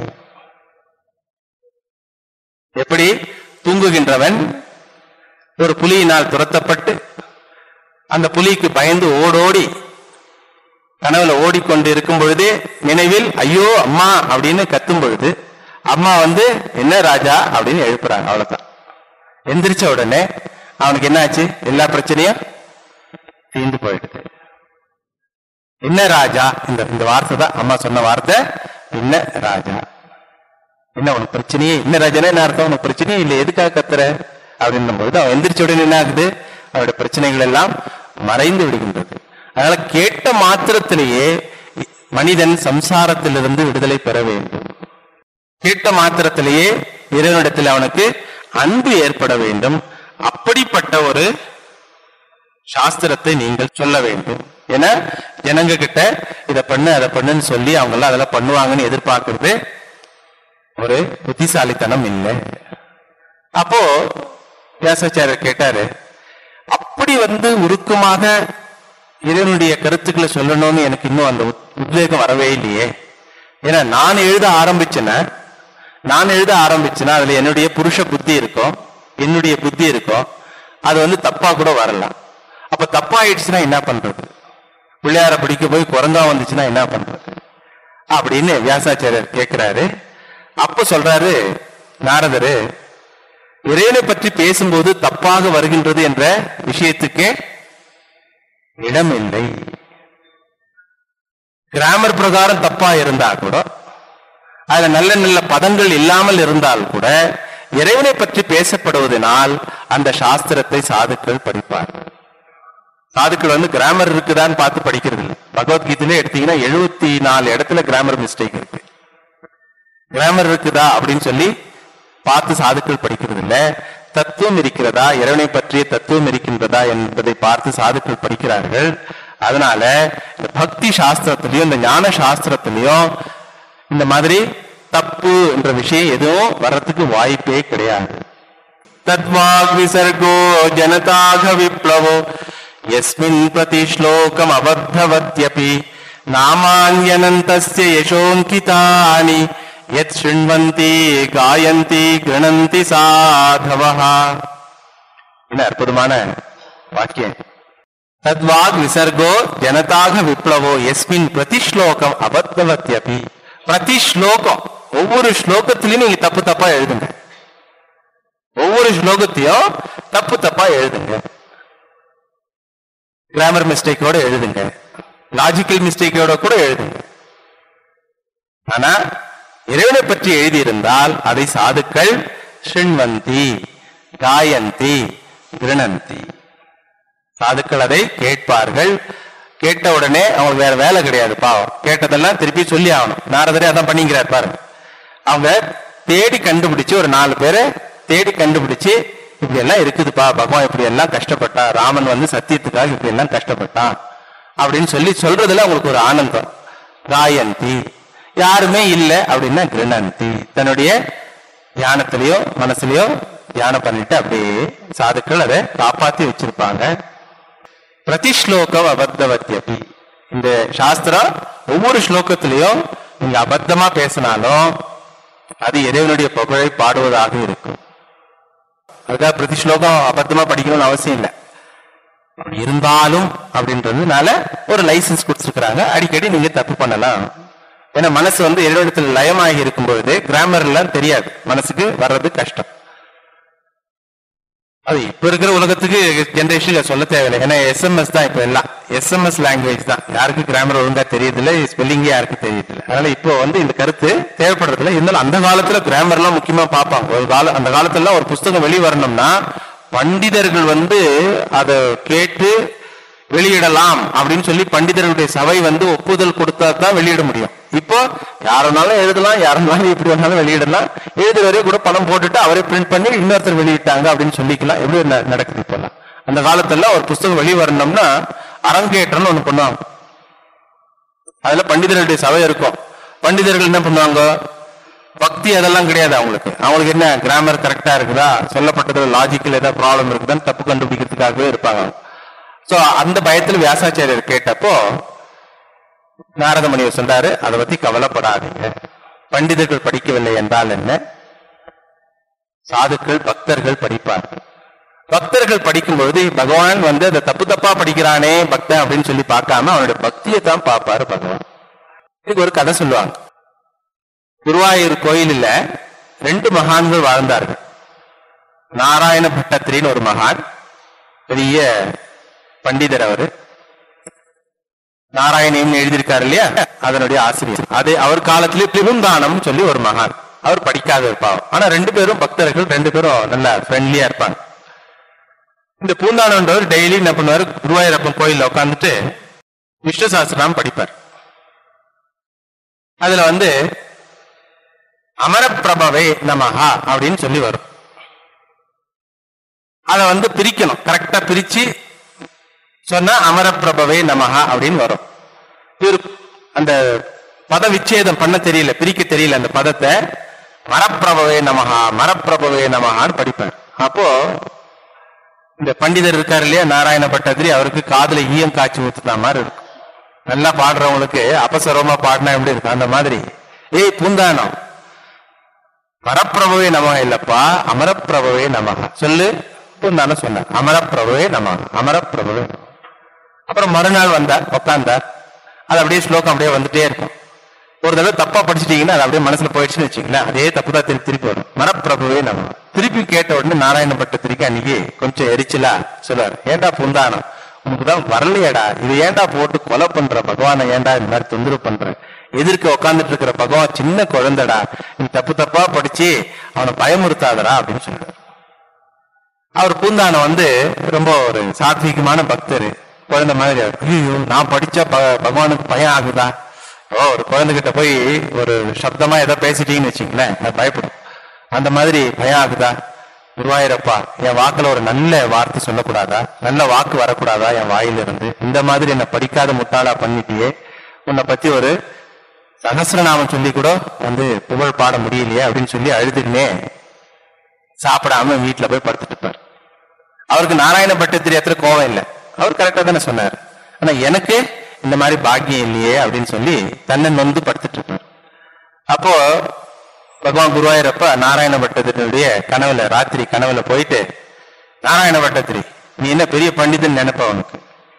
எப்படி தூங்குகின்றவன் ஒரு புலியினால் துரத்தப்பட்டு அந்த புலிக்கு பயந்து ஓடோடி கனவுல ஓடிக்கொண்டு இருக்கும் பொழுதே நினைவில் ஐயோ அம்மா அப்படின்னு கத்தும் பொழுது அம்மா வந்து என்ன ராஜா அப்படின்னு எழுப்புறாங்க அவ்வளவுதான் எந்திரிச்ச உடனே அவனுக்கு என்ன ஆச்சு எல்லா பிரச்சனையும் தீர்ந்து போயிடுது என்ன ராஜா இந்த இந்த வார்த்தை தான் அம்மா சொன்ன வார்த்தை என்ன ராஜா என்ன உனக்கு பிரச்சனையே என்ன ராஜானா என்ன அர்த்தம் உனக்கு பிரச்சனையே இல்லை எதுக்காக கத்துற அப்படின்னும் பொழுது அவன் எந்திரிச்ச உடனே என்ன ஆகுது அவனுடைய பிரச்சனைகள் எல்லாம் மறைந்து விடுகின்றது அதனால கேட்ட மாத்திரத்திலேயே மனிதன் சம்சாரத்திலிருந்து விடுதலை பெற வேண்டும் கேட்ட மாத்திரத்திலேயே இறைவனிடத்தில் அவனுக்கு அன்பு ஏற்பட வேண்டும் அப்படிப்பட்ட ஒரு சாஸ்திரத்தை நீங்கள் சொல்ல வேண்டும் ஏன்னா ஜனங்க கிட்ட இதை பண்ணு அதை பண்ணுன்னு சொல்லி அவங்க எல்லாம் அதெல்லாம் பண்ணுவாங்கன்னு எதிர்பார்க்கறது ஒரு புத்திசாலித்தனம் இல்லை அப்போ வியாசாச்சாரியர் கேட்டாரு அப்படி வந்து உருக்கமாக இறைவனுடைய கருத்துக்களை சொல்லணும்னு எனக்கு இன்னும் அந்த உத்- உத்வேகம் வரவே இல்லையே ஏன்னா நான் எழுத ஆரம்பிச்சேன்னா நான் எழுத ஆரம்பிச்சேன்னா அதுல என்னுடைய புருஷ புத்தி இருக்கும் என்னுடைய புத்தி இருக்கும் அது வந்து தப்பா கூட வரலாம் அப்ப தப்பா ஆயிடுச்சுன்னா என்ன பண்றது பிள்ளையார பிடிக்க போய் குரங்கா வந்துச்சுன்னா என்ன பண்றது அப்படின்னு வியாசாச்சாரியர் கேட்கிறாரு அப்ப சொல்றாரு நாரதரு இறைவனை பற்றி பேசும்போது தப்பாக வருகின்றது என்ற விஷயத்துக்கு இடமில்லை கிராமர் பிரகாரம் தப்பா இருந்தா கூட அதுல நல்ல நல்ல பதங்கள் இல்லாமல் இருந்தால் கூட இறைவனை பற்றி பேசப்படுவதனால் அந்த சாஸ்திரத்தை சாதுக்கள் படிப்பார்கள் சாதுக்கள் வந்து கிராமர் இருக்குதான்னு பார்த்து படிக்கிறது இல்லை பகவத்கீதையில எடுத்தீங்கன்னா எழுபத்தி நாலு இடத்துல கிராமர் மிஸ்டேக் இருக்கு கிராமர் இருக்குதா அப்படின்னு சொல்லி பார்த்து சாதுக்கள் படிக்கிறது இல்ல தத்துவம் இருக்கிறதா இறைவனை பற்றிய தத்துவம் இருக்கின்றதா என்பதை பார்த்து சாதுக்கள் படிக்கிறார்கள் அதனால இந்த பக்தி சாஸ்திரத்திலையும் இந்த ஞான சாஸ்திரத்திலையும் இந்த மாதிரி தப்பு என்ற விஷயம் எதுவும் வர்றதுக்கு வாய்ப்பே கிடையாது தத்வாக் விசர்கோ ஜனதாக விப்ளவோ எஸ்மின் பிரதி ஸ்லோகம் அபத்தவத்யபி நாமான்யனந்தஸ்ய யசோங்கிதானி யத் शृण्वन्ति காயந்தி கிருணந்தி சாதவஹா என்ன அற்புதமான வாக்கியம் தத்வாக் விசர்கோ ஜனதாக விப்ளவோ எஸ்மின் பிரதி ஸ்லோகம் அபத்தவத்யபி பிரதி ஸ்லோகம் ஒவ்வொரு ஸ்லோகத்திலையும் நீங்க தப்பு தப்பா எழுதுங்க ஒவ்வொரு ஸ்லோகத்தையும் தப்பு தப்பா எழுதுங்க கிராமர் மிஸ்டேக்கோட எழுதுங்க லாஜிக்கல் மிஸ்டேக்கோட கூட எழுதுங்க ஆனா இறைவனை பற்றி எழுதியிருந்தால் அதை சாதுக்கள் ஷிண்வந்தி காயந்தி கிருணந்தி சாதுக்கள் அதை கேட்பார்கள் கேட்ட உடனே அவங்களுக்கு வேற வேலை கிடையாது பாவம் கேட்டதெல்லாம் திருப்பி சொல்லி ஆகணும் நாரதரே அதான் பண்ணிக்கிறார் பாருங்க அவங்க தேடி கண்டுபிடிச்சு ஒரு நாலு பேரை தேடி கண்டுபிடிச்சு இப்படி எல்லாம் இருக்குதுப்பா பகவான் இப்படி எல்லாம் கஷ்டப்பட்டான் ராமன் வந்து சத்தியத்துக்காக இப்படி எல்லாம் கஷ்டப்பட்டான் அப்படின்னு சொல்லி சொல்றதுல அவங்களுக்கு ஒரு ஆனந்தம் காயந்தி யாருமே இல்லை அப்படின்னா கிருணந்தி தன்னுடைய தியானத்திலயோ மனசுலயோ தியானம் பண்ணிட்டு அப்படியே சாதுக்கள் அதை காப்பாத்தி வச்சிருப்பாங்க பிரதிஸ்லோகம் அபத்தவத்தியபி இந்த சாஸ்திரம் ஒவ்வொரு ஸ்லோகத்திலையும் நீங்க அபத்தமா பேசினாலும் அது இறைவனுடைய புகழை பாடுவதாக இருக்கும் அதுக்காக பிரதி ஸ்லோகம் அபத்தமா படிக்கணும்னு அவசியம் இல்லை அப்படி இருந்தாலும் அப்படின்றதுனால ஒரு லைசன்ஸ் கொடுத்துருக்காங்க அடிக்கடி நீங்க தப்பு பண்ணலாம் ஏன்னா மனசு வந்து இறைவனத்தில் லயமாகி இருக்கும் பொழுது கிராமர் எல்லாம் தெரியாது மனசுக்கு வர்றது கஷ்டம் அது இப்ப இருக்கிற உலகத்துக்கு ஜென்ரேஷன் சொல்ல தேவையில்லை ஏன்னா எஸ்எம்எஸ் தான் இப்ப எல்லாம் எஸ்எம்எஸ் லாங்குவேஜ் தான் யாருக்கு கிராமர் ஒழுங்கா தெரியுதில்ல ஸ்பெல்லிங்கே யாருக்கு தெரியுதில்ல அதனால இப்போ வந்து இந்த கருத்து தேவைப்படுறதுல இருந்தாலும் அந்த காலத்துல கிராமர் எல்லாம் முக்கியமா பார்ப்பாங்க ஒரு கால அந்த காலத்துல ஒரு புஸ்தகம் வெளி வரணும்னா பண்டிதர்கள் வந்து அதை கேட்டு வெளியிடலாம் அப்படின்னு சொல்லி பண்டிதர்களுடைய சபை வந்து ஒப்புதல் கொடுத்தா தான் வெளியிட முடியும் இப்போ யாருனாலும் எழுதலாம் யாருனாலும் எப்படி வேணாலும் வெளியிடலாம் எழுதுறவரே கூட பணம் போட்டுட்டு அவரே பிரிண்ட் பண்ணி இன்னொருத்தர் வெளியிட்டாங்க அப்படின்னு சொல்லிக்கலாம் எப்படி ந- நடக்குது இப்பெல்லாம் அந்த காலத்துல ஒரு புஸ்தகம் வெளி வரணும்னா அரங்கேற்றம்னு ஒண்ணு பண்ணுவாங்க அதுல பண்டிதர்களுடைய சபை இருக்கும் பண்டிதர்கள் என்ன பண்ணுவாங்க பக்தி அதெல்லாம் கிடையாது அவங்களுக்கு அவங்களுக்கு என்ன கிராமர் கரெக்டா இருக்குதா சொல்லப்பட்டது லாஜிக்கல் ஏதாவது ப்ராப்ளம் இருக்குதான்னு தப்பு கண்டுபிடிக்கிறதுக்காகவே இருப்பாங்க சோ அந்த பயத்துல வியாசாச்சாரியர் கேட்டப்போ நாரதமணியர் சொல்றாரு அதை பத்தி கவலைப்படாதீங்க பண்டிதர்கள் படிக்கவில்லை என்றால் என்ன சாதுக்கள் பக்தர்கள் படிப்பார்கள் பக்தர்கள் படிக்கும் பொழுது பகவான் வந்து அதை தப்பு தப்பா படிக்கிறானே பக்தன் அப்படின்னு சொல்லி பார்க்காம அவனுடைய பக்தியை தான் பார்ப்பாரு பகவான் இதுக்கு ஒரு கதை சொல்லுவாங்க குருவாயூர் கோயிலில் ரெண்டு மகான்கள் வாழ்ந்தார்கள் நாராயண பட்டத்திரின்னு ஒரு மகான் பெரிய பண்டிதர் அவரு நாராயணியம் எழுதியிருக்காரு இல்லையா அதனுடைய ஆசிரியர் அது அவர் காலத்திலே பிருந்தானம் சொல்லி ஒரு மகான் அவர் படிக்காத இருப்பார் ஆனா ரெண்டு பேரும் பக்தர்கள் ரெண்டு பேரும் நல்ல ஃப்ரெண்ட்லியா இருப்பாங்க இந்த பூந்தானன்றவர் டெய்லி என்ன பண்ணுவாரு குருவாயூரப்பன் கோயில்ல உட்காந்துட்டு விஷ்ணு சாஸ்திரம் படிப்பார் அதுல வந்து அமரப்பிரபவே நமஹா அப்படின்னு சொல்லி வரும் அதை வந்து பிரிக்கணும் கரெக்டா பிரிச்சு சொன்னா அமரப்பிரபவே நமஹா அப்படின்னு வரும் இவர் அந்த பத விச்சேதம் பண்ண தெரியல பிரிக்க தெரியல அந்த பதத்தை மரப்பிரபவே நமஹா மரப்பிரபவே நமஹான்னு படிப்பார் அப்போ இந்த பண்டிதர் இருக்காரு இல்லையா நாராயண பட்டதிரி அவருக்கு காதுல ஈயம் காய்ச்சி ஊத்துன மாதிரி இருக்கும் நல்லா பாடுறவங்களுக்கு அபசரமா பாடினா எப்படி இருக்கும் அந்த மாதிரி ஏய் பூந்தானம் மரப்பிரபவே நமக இல்லப்பா அமரப்பிரபவே நமக சொல்லு பூந்தானம் சொன்னார் அமரப்பிரபவே நமக அமரப்பிரபவே நமக. அப்புறம் மறுநாள் வந்தார் உட்கார்ந்தார் அது அப்படியே ஸ்லோகம் அப்படியே வந்துட்டே இருக்கும் ஒரு தடவை தப்பா படிச்சிட்டீங்கன்னா அது அப்படியே மனசுல போயிடுச்சுன்னு வச்சுங்களேன் அதே தப்பு தான் திருப்பி திருப்பி வரும் மரப்பிரபுவே நம்ம திருப்பி கேட்ட உடனே நாராயண பட்டத்திரிக்கு அன்னைக்கு கொஞ்சம் எரிச்சலா சொல்லுவார் ஏன்டா புந்தானம் உனக்கு தான் வரலையேடா இது ஏன்டா போட்டு கொலை பண்ற பகவானை ஏன்டா இந்த மாதிரி தொந்தரவு பண்ற எதிர்க்க உட்கார்ந்துட்டு இருக்கிற பகவான் சின்ன குழந்தைடா நீ தப்பு தப்பா படிச்சு அவனை பயமுறுத்தாதடா அப்படின்னு சொல்றாரு அவர் பூந்தானம் வந்து ரொம்ப ஒரு சாத்வீகமான பக்தர் குழந்தை மாதிரி ஐயோ நான் படிச்சா ப- பகவானுக்கு பயம் ஆகுதா ஓ ஒரு குழந்தைகிட்ட போய் ஒரு சப்தமா ஏதோ பேசிட்டீங்கன்னு வச்சுங்களேன் நான் பயப்படும் அந்த மாதிரி பயம் ஆகுதா குருவாயிரப்பா என் வாக்குல ஒரு நல்ல வார்த்தை சொல்லக்கூடாதா நல்ல வாக்கு வரக்கூடாதா என் வாயிலிருந்து இந்த மாதிரி என்ன படிக்காத முட்டாளா பண்ணிட்டியே உன்னை பத்தி ஒரு சகசிரநாமம் சொல்லி கூட வந்து புகழ் பாட முடியலையே அப்படின்னு சொல்லி அழுதுன்னே சாப்பிடாம வீட்டுல போய் படுத்துட்டு இருப்பார் அவருக்கு நாராயண பட்டத்திரியத்துல கோவம் இல்லை அவர் கரெக்டா தானே சொன்னார் ஆனா எனக்கு இந்த மாதிரி பாக்கியம் இல்லையே அப்படின்னு சொல்லி தன்னை நொந்து படுத்துட்டு இருப்பார் அப்போ பகவான் குருவாயூரப்ப நாராயண பட்டத்தினுடைய கனவுல ராத்திரி கனவுல போயிட்டு நாராயண பட்டத்திரி நீ என்ன பெரிய பண்டிதன் நினைப்ப உனக்கு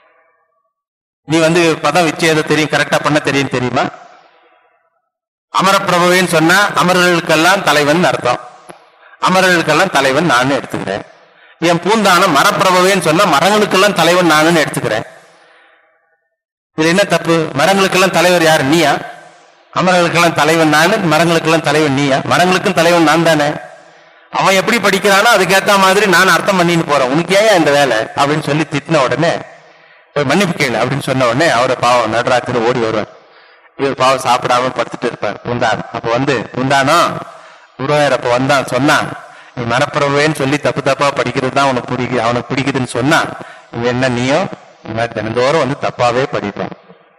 நீ வந்து பதம் விச்சேதம் தெரியும் கரெக்டா பண்ண தெரியும் தெரியுமா அமரப்பிரபுவேன்னு சொன்னா அமரர்களுக்கெல்லாம் தலைவன் அர்த்தம் அமரர்களுக்கெல்லாம் தலைவன் நானும் எடுத்துக்கிறேன் என் பூந்தானம் மரப்பிரபுவேன்னு சொன்னா மரங்களுக்கெல்லாம் தலைவன் நானும் எடுத்துக்கிறேன் இது என்ன தப்பு மரங்களுக்கெல்லாம் தலைவர் யார் நீயா அமரர்களுக்கெல்லாம் தலைவன் நான் மரங்களுக்கெல்லாம் தலைவன் நீயா மரங்களுக்கும் தலைவன் நான் தானே அவன் எப்படி படிக்கிறானோ அதுக்கேத்த மாதிரி நான் அர்த்தம் பண்ணின்னு போறேன் உனக்கு ஏன் இந்த வேலை அப்படின்னு சொல்லி திட்டின உடனே போய் மன்னிப்பு கேளு அப்படின்னு சொன்ன உடனே அவரை பாவம் நடராத்திரி ஓடி வருவார் இவர் பாவம் சாப்பிடாம படுத்துட்டு இருப்பார் பூந்தான் அப்ப வந்து பூந்தானோ குருவாயூர் அப்ப வந்தான் சொன்னான் நீ மனப்பிரவேன்னு சொல்லி தப்பு தப்பா படிக்கிறது தான் உனக்கு பிடிக்குது அவனுக்கு பிடிக்குதுன்னு சொன்னான் இவன் என்ன நீயும் இந்த மாதிரி தினந்தோறும் வந்து தப்பாவே படிப்பான்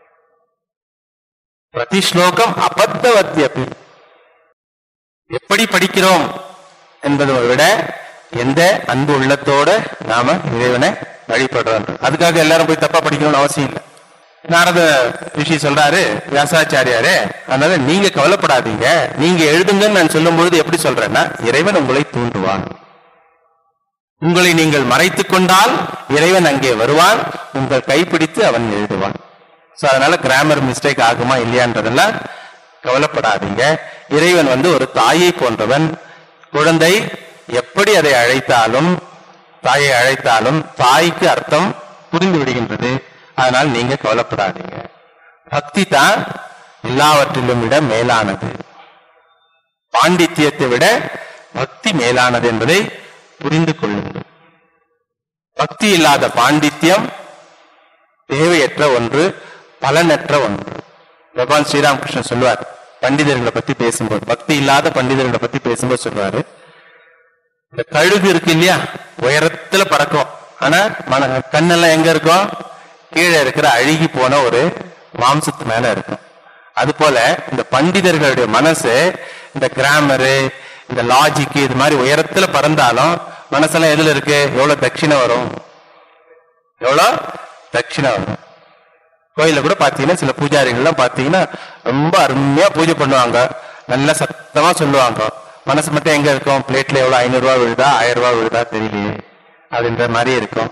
பிரதி ஸ்லோகம் அபத்தவத்தியப்பி எப்படி படிக்கிறோம் என்பதை விட எந்த அன்பு உள்ளத்தோட நாம இறைவனை வழிபடுறோம் அதுக்காக எல்லாரும் போய் தப்பா படிக்கணும்னு அவசியம் இல்லை நாரத ரிஷி சொல்றாரு வியாசாச்சாரியாரே அதனால நீங்க கவலைப்படாதீங்க நீங்க எழுதுங்கன்னு நான் சொல்லும் பொழுது எப்படி சொல்றேன்னா இறைவன் உங்களை தூண்டுவான் உங்களை நீங்கள் மறைத்துக் கொண்டால் இறைவன் அங்கே வருவான் உங்கள் கைப்பிடித்து அவன் எழுதுவான் சோ அதனால கிராமர் மிஸ்டேக் ஆகுமா இல்லையான்றதெல்லாம் கவலைப்படாதீங்க இறைவன் வந்து ஒரு தாயை போன்றவன் குழந்தை எப்படி அதை அழைத்தாலும் தாயை அழைத்தாலும் தாய்க்கு அர்த்தம் புரிந்து விடுகின்றது அதனால் நீங்க கவலைப்படாதீங்க பக்தி தான் எல்லாவற்றிலும் விட மேலானது பாண்டித்யத்தை விட பக்தி மேலானது என்பதை புரிந்து கொள்ளுங்கள் பக்தி இல்லாத பாண்டித்யம் தேவையற்ற ஒன்று பலனற்ற ஒன்று பகவான் ஸ்ரீராமகிருஷ்ணன் சொல்லுவார் பண்டிதர்களை பத்தி பேசும்போது பக்தி இல்லாத பண்டிதர்களை பத்தி பேசும்போது சொல்றாரு இந்த கழுகு இருக்கு இல்லையா உயரத்துல பறக்கும் ஆனா மன கண்ணெல்லாம் எங்க இருக்கும் கீழே இருக்கிற அழுகி போன ஒரு மாம்சத்து மேல இருக்கும் அது போல இந்த பண்டிதர்களுடைய மனசு இந்த கிராமரு இந்த லாஜிக் இது மாதிரி உயரத்துல பறந்தாலும் மனசெல்லாம் எதுல இருக்கு எவ்வளவு தட்சிணை வரும் எவ்வளவு தட்சிணை வரும் கோயில்ல கூட பாத்தீங்கன்னா சில பூஜாரிகள்லாம் பாத்தீங்கன்னா ரொம்ப அருமையா பூஜை பண்ணுவாங்க நல்லா சத்தமா சொல்லுவாங்க மனசு மட்டும் எங்க இருக்கும் பிளேட்ல எவ்வளவு ஐநூறு ரூபாய் விழுதா ஆயிரம் ரூபாய் விழுதா தெரியலையே அப்படின்ற மாதிரி இருக்கும்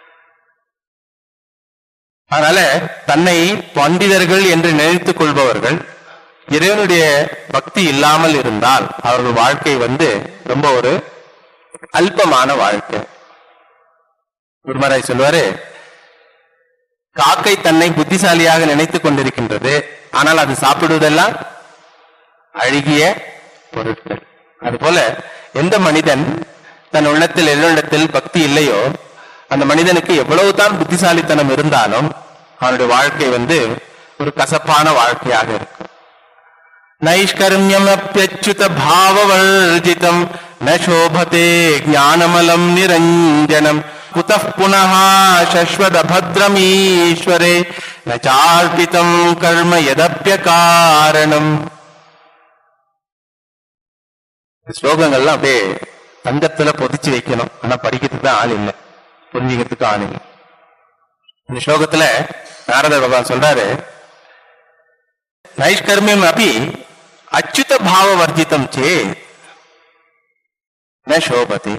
அதனால தன்னை பண்டிதர்கள் என்று நினைத்துக் கொள்பவர்கள் இறைவனுடைய பக்தி இல்லாமல் இருந்தால் அவர்கள் வாழ்க்கை வந்து ரொம்ப ஒரு அல்பமான வாழ்க்கை குருமராய் சொல்லுவாரு காக்கை தன்னை புத்திசாலியாக நினைத்துக் கொண்டிருக்கின்றது ஆனால் அது சாப்பிடுவதெல்லாம் அழுகிய பொருட்கள் அதுபோல எந்த மனிதன் தன் உள்ளத்தில் எல்லுள்ளத்தில் பக்தி இல்லையோ அந்த மனிதனுக்கு எவ்வளவுதான் புத்திசாலித்தனம் இருந்தாலும் அவனுடைய வாழ்க்கை வந்து ஒரு கசப்பான வாழ்க்கையாக இருக்கும் நைஷ்கர்மியம் அப்பியச்சுத பாவவர்ஜிதம் ந சோபதே ஞானமலம் நிரஞ்சனம் குதः புனः சஸ்வதபத்ரமீஸ்வரே ந சார்பிதம் கர்ம எதப்பியகாரணம் ஸ்லோகங்கள்லாம் அப்படியே தங்கத்துல பொதிச்சு வைக்கணும் ஆனா படிக்கிறதுக்கு தான் ஆள் இல்லை புரிஞ்சுக்கிறதுக்கு ஆள் இல்லை இந்த ஸ்லோகத்துல நாரத பகவான் சொல்றாரு நைஷ்கர்மியம் அப்படி அச்சுத பாவ வர்ஜிதம் சே ந சோபதி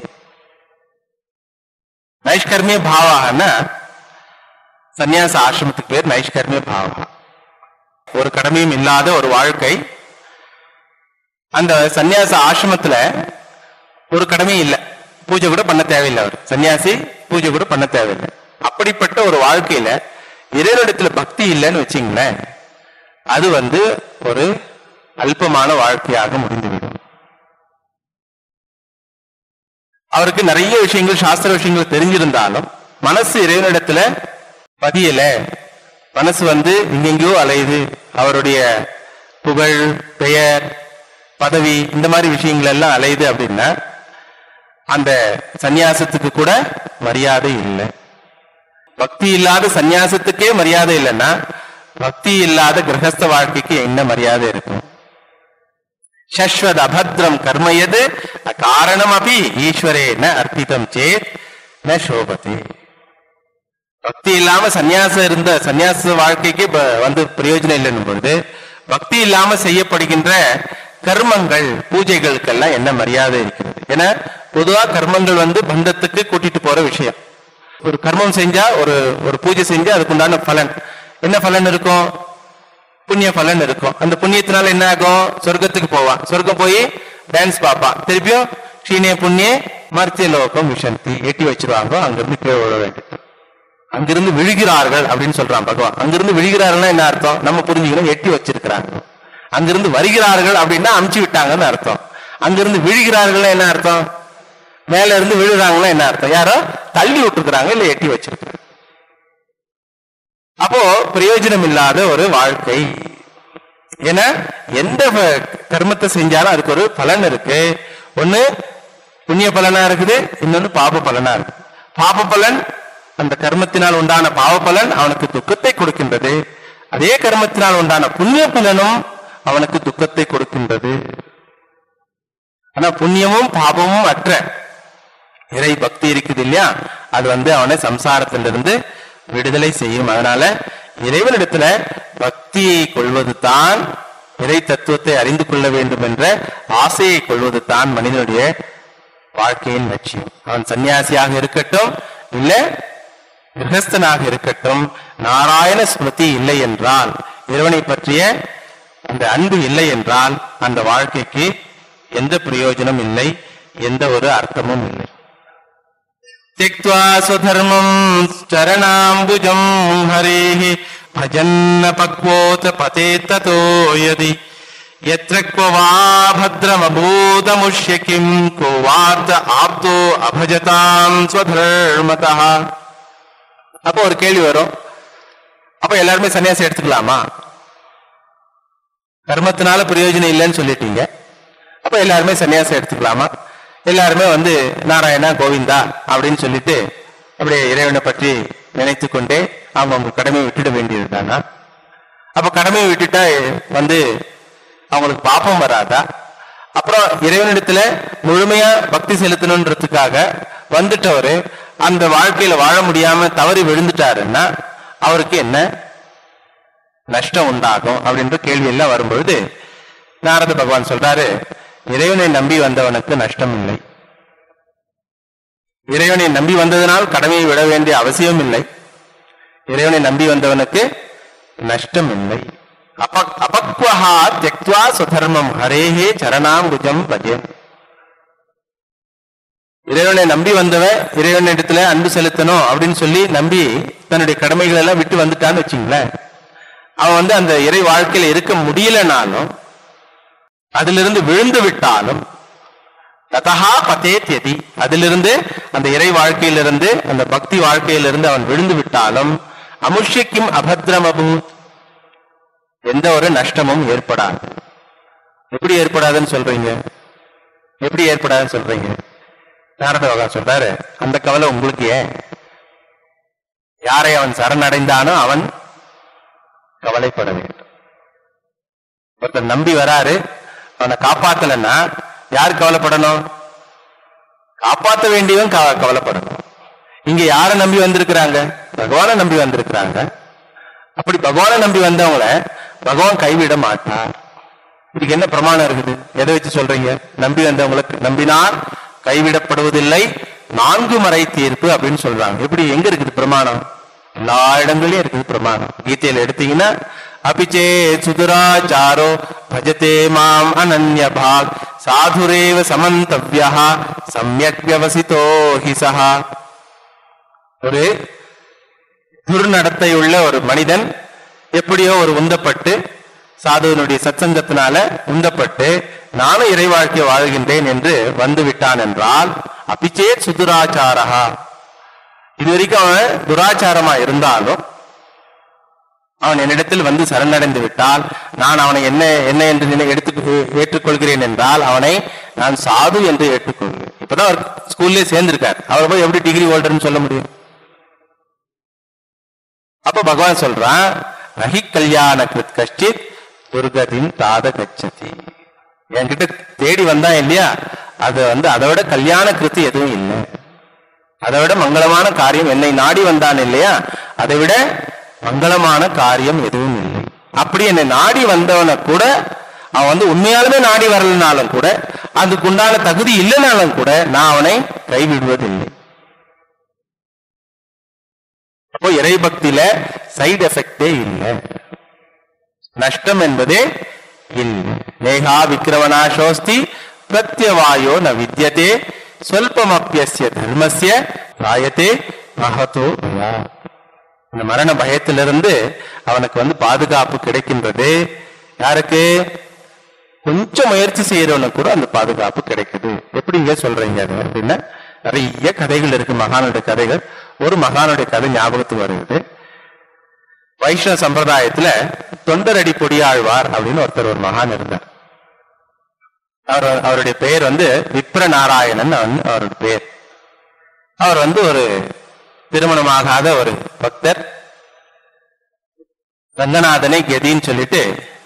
நைஷ்கர்மிய பாவான்னா சந்நியாச ஆசிரமத்துக்கு பேர் நைஷ்கர்மிய பாவா ஒரு கடமையும் இல்லாத ஒரு வாழ்க்கை அந்த சந்நியாச ஆசிரமத்துல ஒரு கடமையும் இல்லை பூஜை கூட பண்ண தேவையில்லை அவர் சன்னியாசி பூஜை கூட பண்ண தேவையில்லை அப்படிப்பட்ட ஒரு வாழ்க்கையில இறைவனிடத்துல பக்தி இல்லைன்னு வச்சுங்களேன் அது வந்து ஒரு அல்பமான வாழ்க்கையாக முடிந்துவிடும் அவருக்கு நிறைய விஷயங்கள் சாஸ்திர விஷயங்கள் தெரிஞ்சிருந்தாலும் மனசு இறைவனிடத்துல பதியல மனசு வந்து எங்கெங்கயோ அலையுது அவருடைய புகழ் பெயர் பதவி இந்த மாதிரி விஷயங்கள் எல்லாம் அலையுது அப்படின்னா அந்த சந்நியாசத்துக்கு கூட மரியாதை இல்லை பக்தி இல்லாத சந்நியாசத்துக்கே மரியாதை இல்லைன்னா பக்தி இல்லாத கிரகஸ்த வாழ்க்கைக்கு என்ன மரியாதை இருக்கும் சஸ்வத் அபத்ரம் கர்மயது காரணம் அப்படி ஈஸ்வரே ந அர்ப்பிதம் சேத் ந சோபதி பக்தி இல்லாம சந்நியாசம் இருந்த சந்நியாச வாழ்க்கைக்கு ப- வந்து பிரயோஜனம் இல்லைன்னும் பொழுது பக்தி இல்லாம செய்யப்படுகின்ற கர்மங்கள் பூஜைகளுக்கெல்லாம் என்ன மரியாதை இருக்கிறது ஏன்னா பொதுவா கர்மங்கள் வந்து பந்தத்துக்கு கூட்டிட்டு போற விஷயம் ஒரு கர்மம் செஞ்சா ஒரு ஒரு பூஜை செஞ்சா அதுக்கு உண்டான பலன் என்ன பலன் இருக்கும் புண்ணிய பலன் இருக்கும் அந்த புண்ணியத்தினால என்ன ஆகும் சொர்க்கத்துக்கு போவான் சொர்க்கம் போய் டான்ஸ் பார்ப்பான் திருப்பியும் க்ஷீணிய புண்ணிய மர்த்திய லோகம் விஷந்தி எட்டி வச்சிருவாங்க அங்கிருந்து கீழே விழ வேண்டியது அங்கிருந்து விழுகிறார்கள் அப்படின்னு சொல்றான் பகவான் அங்கிருந்து விழுகிறார்கள்னா என்ன அர்த்தம் நம்ம புரிஞ்சுக்கணும் எட்டி வச்சிருக்கிறாங்க அங்கிருந்து வருகிறார்கள் அப்படின்னா அமுச்சு விட்டாங்கன்னு அர்த்தம் அங்கிருந்து விழுகிறார்கள் என்ன அர்த்தம் மேல இருந்து விழுறாங்கன்னா என்ன அர்த்தம் யாரோ தள்ளி விட்டுருக்காங்க இல்ல எட்டி வச்சிருக்காங்க அப்போ பிரயோஜனம் இல்லாத ஒரு வாழ்க்கை ஏன்னா எந்த வ- கர்மத்தை செஞ்சாலும் அதுக்கு ஒரு பலன் இருக்கு ஒண்ணு புண்ணிய பலனா இருக்குது இன்னொன்னு பாப பலனா இருக்கு பாப பலன் அந்த கர்மத்தினால் உண்டான பாவ பலன் அவனுக்கு துக்கத்தை கொடுக்கின்றது அதே கர்மத்தினால் உண்டான புண்ணிய பலனும் அவனுக்கு துக்கத்தை கொடுக்கின்றது ஆனா புண்ணியமும் பாபமும் அற்ற இறை பக்தி இருக்குது இல்லையா அது வந்து அவனை சம்சாரத்திலிருந்து விடுதலை செய்யும் அதனால இறைவனிடத்துல பக்தியை கொள்வது தான் இறை தத்துவத்தை அறிந்து கொள்ள வேண்டும் என்ற ஆசையை கொள்வது தான் மனிதனுடைய வாழ்க்கையின் லட்சியம் அவன் சன்னியாசியாக இருக்கட்டும் இல்ல கிரகஸ்தனாக இருக்கட்டும் நாராயண ஸ்மிருதி இல்லை என்றால் இறைவனை பற்றிய அந்த அன்பு இல்லை என்றால் அந்த வாழ்க்கைக்கு எந்த பிரயோஜனம் இல்லை எந்த ஒரு அர்த்தமும் இல்லை त्यक्त्वा स्वधर्मं चरणाम्बुजं हरेः भजन्न पक्वोत पते ततो यदि यत्र क्व वा भद्रमभूतमुष्य किं को वार्त आप्तो अभजतां स्वधर्मतः அப்போ ஒரு கேள்வி வரும் அப்ப எல்லாருமே சன்னியாசி எடுத்துக்கலாமா கர்மத்தினால பிரயோஜனம் இல்லைன்னு சொல்லிட்டீங்க அப்ப எல்லாருமே சன்னியாசம் எடுத்துக்கலாமா எல்லாருமே வந்து நாராயணா கோவிந்தா அப்படின்னு சொல்லிட்டு அப்படியே இறைவனை பற்றி நினைத்து கொண்டே அவங்க அவங்க கடமையை விட்டுட வேண்டியதுதானா அப்ப கடமையை விட்டுட்டா வந்து அவங்களுக்கு பாப்பம் வராதா அப்புறம் இறைவனிடத்துல முழுமையா பக்தி செலுத்தணுன்றதுக்காக வந்துட்டவரு அந்த வாழ்க்கையில வாழ முடியாம தவறி விழுந்துட்டாருன்னா அவருக்கு என்ன நஷ்டம் உண்டாகும் அப்படின்ற கேள்வி எல்லாம் வரும்பொழுது நாரத பகவான் சொல்றாரு இறைவனை நம்பி வந்தவனுக்கு நஷ்டம் இல்லை இறைவனை நம்பி வந்ததனால் கடமையை விட வேண்டிய அவசியம் இல்லை இறைவனை நம்பி வந்தவனுக்கு நஷ்டம் இல்லை அப அபக்வஹா தியக்த்வா சுதர்மம் ஹரேஹே சரணாம்புஜம் பஜேன் இறைவனை நம்பி வந்தவன் இறைவனிடத்துல அன்பு செலுத்தணும் அப்படின்னு சொல்லி நம்பி தன்னுடைய கடமைகள் எல்லாம் விட்டு வந்துட்டான்னு வச்சுங்களேன் அவன் வந்து அந்த இறை வாழ்க்கையில இருக்க முடியலனாலும் அதிலிருந்து விழுந்து விட்டாலும் ததஹா பதேத்யதி அதிலிருந்து அந்த இறை வாழ்க்கையிலிருந்து அந்த பக்தி வாழ்க்கையிலிருந்து அவன் விழுந்து விட்டாலும் அமுஷ்யக்கும் அபத்ரம் அபூத் எந்த ஒரு நஷ்டமும் ஏற்படாது எப்படி ஏற்படாதுன்னு சொல்றீங்க எப்படி ஏற்படாதுன்னு சொல்றீங்க நாரத பகவான் சொல்றாரு அந்த கவலை உங்களுக்கு ஏன் யாரை அவன் சரணடைந்தானோ அவன் கவலைப்பட வேண்டும் ஒருத்தர் நம்பி வராரு அவனை காப்பாத்தலைன்னா யார் கவலைப்படணும் காப்பாத்த வேண்டியவன் கவ- கவலைப்படணும் இங்க யாரை நம்பி வந்திருக்கிறாங்க பகவானை நம்பி வந்திருக்கிறாங்க அப்படி பகவானை நம்பி வந்தவங்கள பகவான் கைவிட மாட்டார் இதுக்கு என்ன பிரமாணம் இருக்குது எதை வச்சு சொல்றீங்க நம்பி வந்தவங்களுக்கு நம்பினார் கைவிடப்படுவதில்லை நான்கு மறை தீர்ப்பு அப்படின்னு சொல்றாங்க எப்படி எங்க இருக்குது பிரமாணம் எல்லா இடங்களையும் இருக்குது பிரமாணம் கீதையில எடுத்தீங்கன்னா அபிச்சே சுதுராச்சாரோ பஜதே மாம் அனன்ய பாக் சாதுரேவ சமந்தவ்யா சம்யக் வியவசிதோ ஹி சஹா ஒரு துர்நடத்தையுள்ள ஒரு மனிதன் எப்படியோ ஒரு உந்தப்பட்டு சாதுவனுடைய சத்சங்கத்தினால உந்தப்பட்டு நானும் இறை வாழ்க்கை வாழ்கின்றேன் என்று வந்து விட்டான் என்றால் அபிச்சே சுதுராச்சாரா இது வரைக்கும் அவன் துராச்சாரமா இருந்தாலும் அவன் என்னிடத்தில் வந்து சரணடைந்து விட்டால் நான் அவனை என்ன என்ன என்று நினை எடுத்து ஏற்றுக்கொள்கிறேன் என்றால் அவனை நான் சாது என்று ஏற்றுக்கொள்கிறேன் இப்பதான் அவர் ஸ்கூல்லே சேர்ந்திருக்கார் அவர் போய் எப்படி டிகிரி ஹோல்டர்னு சொல்ல முடியும் அப்ப பகவான் சொல்றான் ரஹி கல்யாண கிருத் கஷ்டித் துர்கதின் தாத கச்சதி என்கிட்ட தேடி வந்தான் இல்லையா அது வந்து அதை விட கல்யாண கிருத்து எதுவும் இல்லை அதை விட மங்களமான காரியம் என்னை நாடி வந்தான் இல்லையா அதை விட மங்களமான காரியம் எதுவும் இல்லை அப்படி என்னை நாடி வந்தவனை கூட அவன் வந்து உண்மையாலுமே நாடி வரலனாலும் கூட அதுக்குண்டான தகுதி இல்லைனாலும் கூட நான் அவனை கைவிடுவதில்லை அப்போ இறை பக்தியில சைடு எஃபெக்டே இல்லை நஷ்டம் என்பதே இல்லை நேகா விக்கிரமநாசோஸ்தி பிரத்யவாயோ ந வித்யதே சொல்பமப்பியஸ்ய தர்மஸ்ய ராயத்தே மகதோ பயா இந்த மரண பயத்திலிருந்து அவனுக்கு வந்து பாதுகாப்பு கிடைக்கின்றது யாருக்கு கொஞ்சம் முயற்சி செய்யறவனுக்கு கூட அந்த பாதுகாப்பு கிடைக்குது எப்படிங்க சொல்றீங்க அது அப்படின்னா நிறைய கதைகள் இருக்கு மகானுடைய கதைகள் ஒரு மகானுடைய கதை ஞாபகத்துக்கு வருகிறது வைஷ்ணவ சம்பிரதாயத்துல தொண்டரடி பொடியாழ்வார் அப்படின்னு ஒருத்தர் ஒரு மகான் இருந்தார் அவர் அவருடைய பெயர் வந்து விப்ர நாராயணன் அவன் அவருடைய பெயர் அவர் வந்து ஒரு திருமணமாகாத ஒரு பக்தர் ரங்கநாதனை கதின்னு சொல்லிட்டு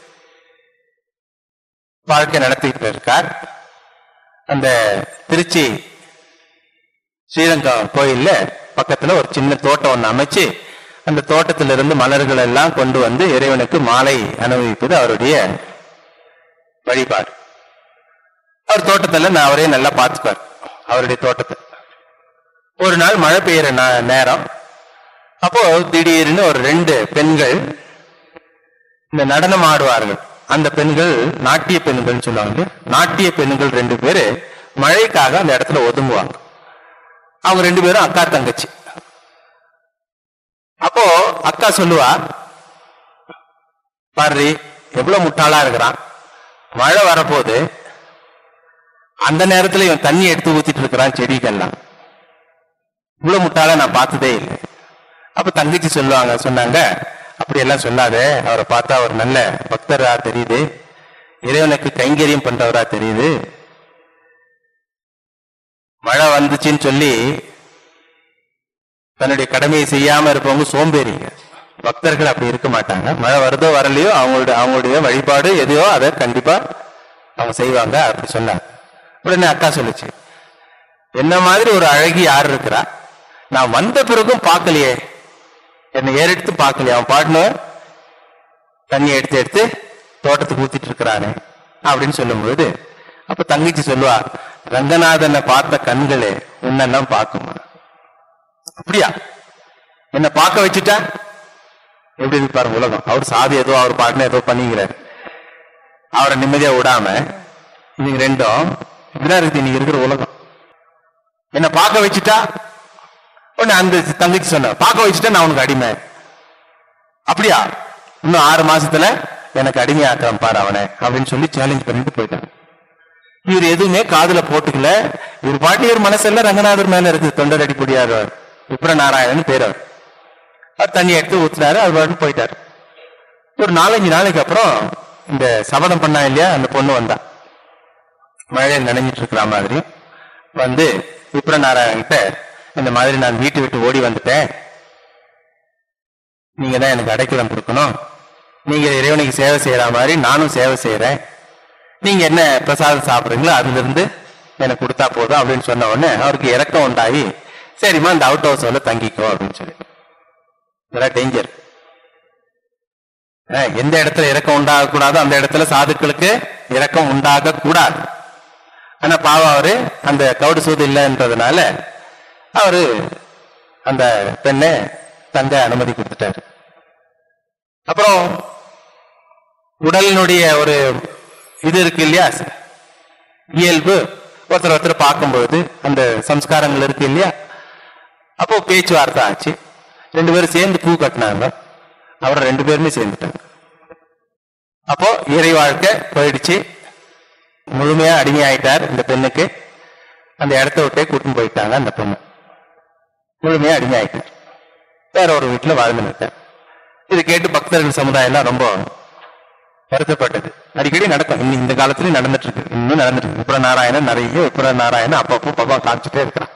வாழ்க்கை நடத்திட்டு இருக்கார் அந்த திருச்சி ஸ்ரீரங்கம் கோயில்ல பக்கத்துல ஒரு சின்ன தோட்டம் ஒண்ணு அமைச்சு அந்த தோட்டத்திலிருந்து மலர்கள் எல்லாம் கொண்டு வந்து இறைவனுக்கு மாலை அனுபவிப்பது அவருடைய வழிபாடு அவர் தோட்டத்துல நான் அவரே நல்லா பார்த்துப்பார் அவருடைய தோட்டத்தை ஒரு நாள் மழை பெய்யுற நா- நேரம் அப்போ திடீர்னு ஒரு ரெண்டு பெண்கள் இந்த நடனம் ஆடுவார்கள் அந்த பெண்கள் நாட்டிய பெண்கள் சொல்லுவாங்க நாட்டிய பெண்கள் ரெண்டு பேரு மழைக்காக அந்த இடத்துல ஒதுங்குவாங்க அவங்க ரெண்டு பேரும் அக்கா தங்கச்சி அப்போ அக்கா சொல்லுவா பாரு எவ்வளவு முட்டாளா இருக்கிறான் மழை வரப்போகுது அந்த நேரத்துல இவன் தண்ணி எடுத்து ஊத்திட்டு இருக்கிறான் செடிக்கெல்லாம் இவ்வளவு முட்டாளா நான் பார்த்ததே இல்லை அப்ப தங்கச்சி சொல்லுவாங்க சொன்னாங்க அப்படி எல்லாம் சொல்லாத அவரை பார்த்தா ஒரு நல்ல பக்தரா தெரியுது இறைவனுக்கு கைங்கரியம் பண்றவரா தெரியுது மழை வந்துச்சுன்னு சொல்லி தன்னுடைய கடமையை செய்யாம இருப்பவங்க சோம்பேறிங்க பக்தர்கள் அப்படி இருக்க மாட்டாங்க மழை வருதோ வரலையோ அவங்களுடைய அவங்களுடைய வழிபாடு எதையோ அதை கண்டிப்பா அவங்க செய்வாங்க அப்படி சொன்னாங்க உடனே அக்கா சொல்லுச்சு என்ன மாதிரி ஒரு அழகி யார் இருக்கிறா நான் வந்த பிறகும் பார்க்கலையே என்னை ஏறெடுத்து பார்க்கலையே அவன் பாட்டுன்னு தண்ணி எடுத்து எடுத்து தோட்டத்துக்கு ஊத்திட்டு இருக்கிறானே அப்படின்னு சொல்லும்பொழுது அப்ப தங்கச்சி சொல்லுவா ரங்கநாதனை பார்த்த கண்களே உன்னெல்லாம் பார்க்குமா அப்படியா என்ன பார்க்க வச்சுட்டா எப்படி இருப்பாரு உலகம் அவர் சாதி ஏதோ அவர் பாட்டுன்னு ஏதோ பண்ணிக்கிறாரு அவரை நிம்மதியா விடாம நீங்க ரெண்டும் இப்படிதான் இருக்குது இன்னைக்கு இருக்கிற உலகம் என்ன பார்க்க வச்சுட்டா உடனே அந்த தங்கச்சி சொன்ன பார்க்க வச்சுட்டா நான் உனக்கு அடிமை அப்படியா இன்னும் ஆறு மாசத்துல எனக்கு அடிமையாக்குறேன் பாரு அவனை அப்படின்னு சொல்லி சேலஞ்ச் பண்ணிட்டு போயிட்டாங்க இவர் எதுவுமே காதுல போட்டுக்கல இவர் பாட்டி இவர் மனசெல்லாம் ரங்கநாதர் மேல இருக்கு தொண்டரடி பொடியார் விப்ர நாராயணன் பேர் அவர் அவர் தண்ணி எடுத்து ஊத்துனாரு அவர் பாட்டு போயிட்டாரு ஒரு நாலஞ்சு நாளைக்கு அப்புறம் இந்த சபதம் பண்ணா இல்லையா அந்த பொண்ணு வந்தா மழையில் நனைஞ்சிட்டு இருக்கிற மாதிரி வந்து விப்ர நாராயணன்கிட்ட இந்த மாதிரி நான் வீட்டை விட்டு ஓடி வந்துட்டேன் நீங்க தான் எனக்கு அடைக்கலம் கொடுக்கணும் நீங்க இறைவனுக்கு சேவை செய்யற மாதிரி நானும் சேவை செய்யறேன் நீங்க என்ன பிரசாதம் சாப்பிடுறீங்களோ அதுல இருந்து எனக்கு கொடுத்தா போதும் அப்படின்னு சொன்ன உடனே அவருக்கு இறக்கம் உண்டாகி சரிம்மா இந்த அவுட் ஹவுஸ்ல தங்கிக்கோ அப்படின்னு சொல்லி இதெல்லாம் டேஞ்சர் எந்த இடத்துல இறக்கம் உண்டாக கூடாதோ அந்த இடத்துல சாதுக்களுக்கு இறக்கம் உண்டாக கூடாது ஆனா பாவம் அவரு அந்த கவுடு சூது இல்லைன்றதுனால அவரு அந்த பெண்ணை தங்க அனுமதி கொடுத்துட்டாரு அப்புறம் உடலினுடைய ஒரு இது இருக்கு இல்லையா இயல்பு ஒருத்தர் ஒருத்தர் பார்க்கும்பொழுது அந்த சம்ஸ்காரங்கள் இருக்கு இல்லையா அப்போ பேச்சுவார்த்தை ஆச்சு ரெண்டு பேரும் சேர்ந்து பூ கட்டினாங்க அப்புறம் ரெண்டு பேருமே சேர்ந்துட்டாங்க அப்போ இறை வாழ்க்கை போயிடுச்சு முழுமையா அடிமையாயிட்டார் இந்த பெண்ணுக்கு அந்த இடத்த விட்டே கூட்டின்னு போயிட்டாங்க அந்த பொண்ணு முழுமையா அடிமையாயிட்டார் வேற ஒரு வீட்டுல வாழ்ந்து நிற்கார் இது கேட்டு பக்தர்கள் சமுதாயம் எல்லாம் ரொம்ப வருத்தப்பட்டது அடிக்கடி நடக்கும் இன்னும் இந்த காலத்துலயும் நடந்துட்டு இருக்கு இன்னும் நடந்துட்டு இருக்கு விப்ர நாராயணன் நிறைய விப்ர நாராயணன் அப்பப்போ பாப்பா காமிச்சிட்டே இருக்கிறான்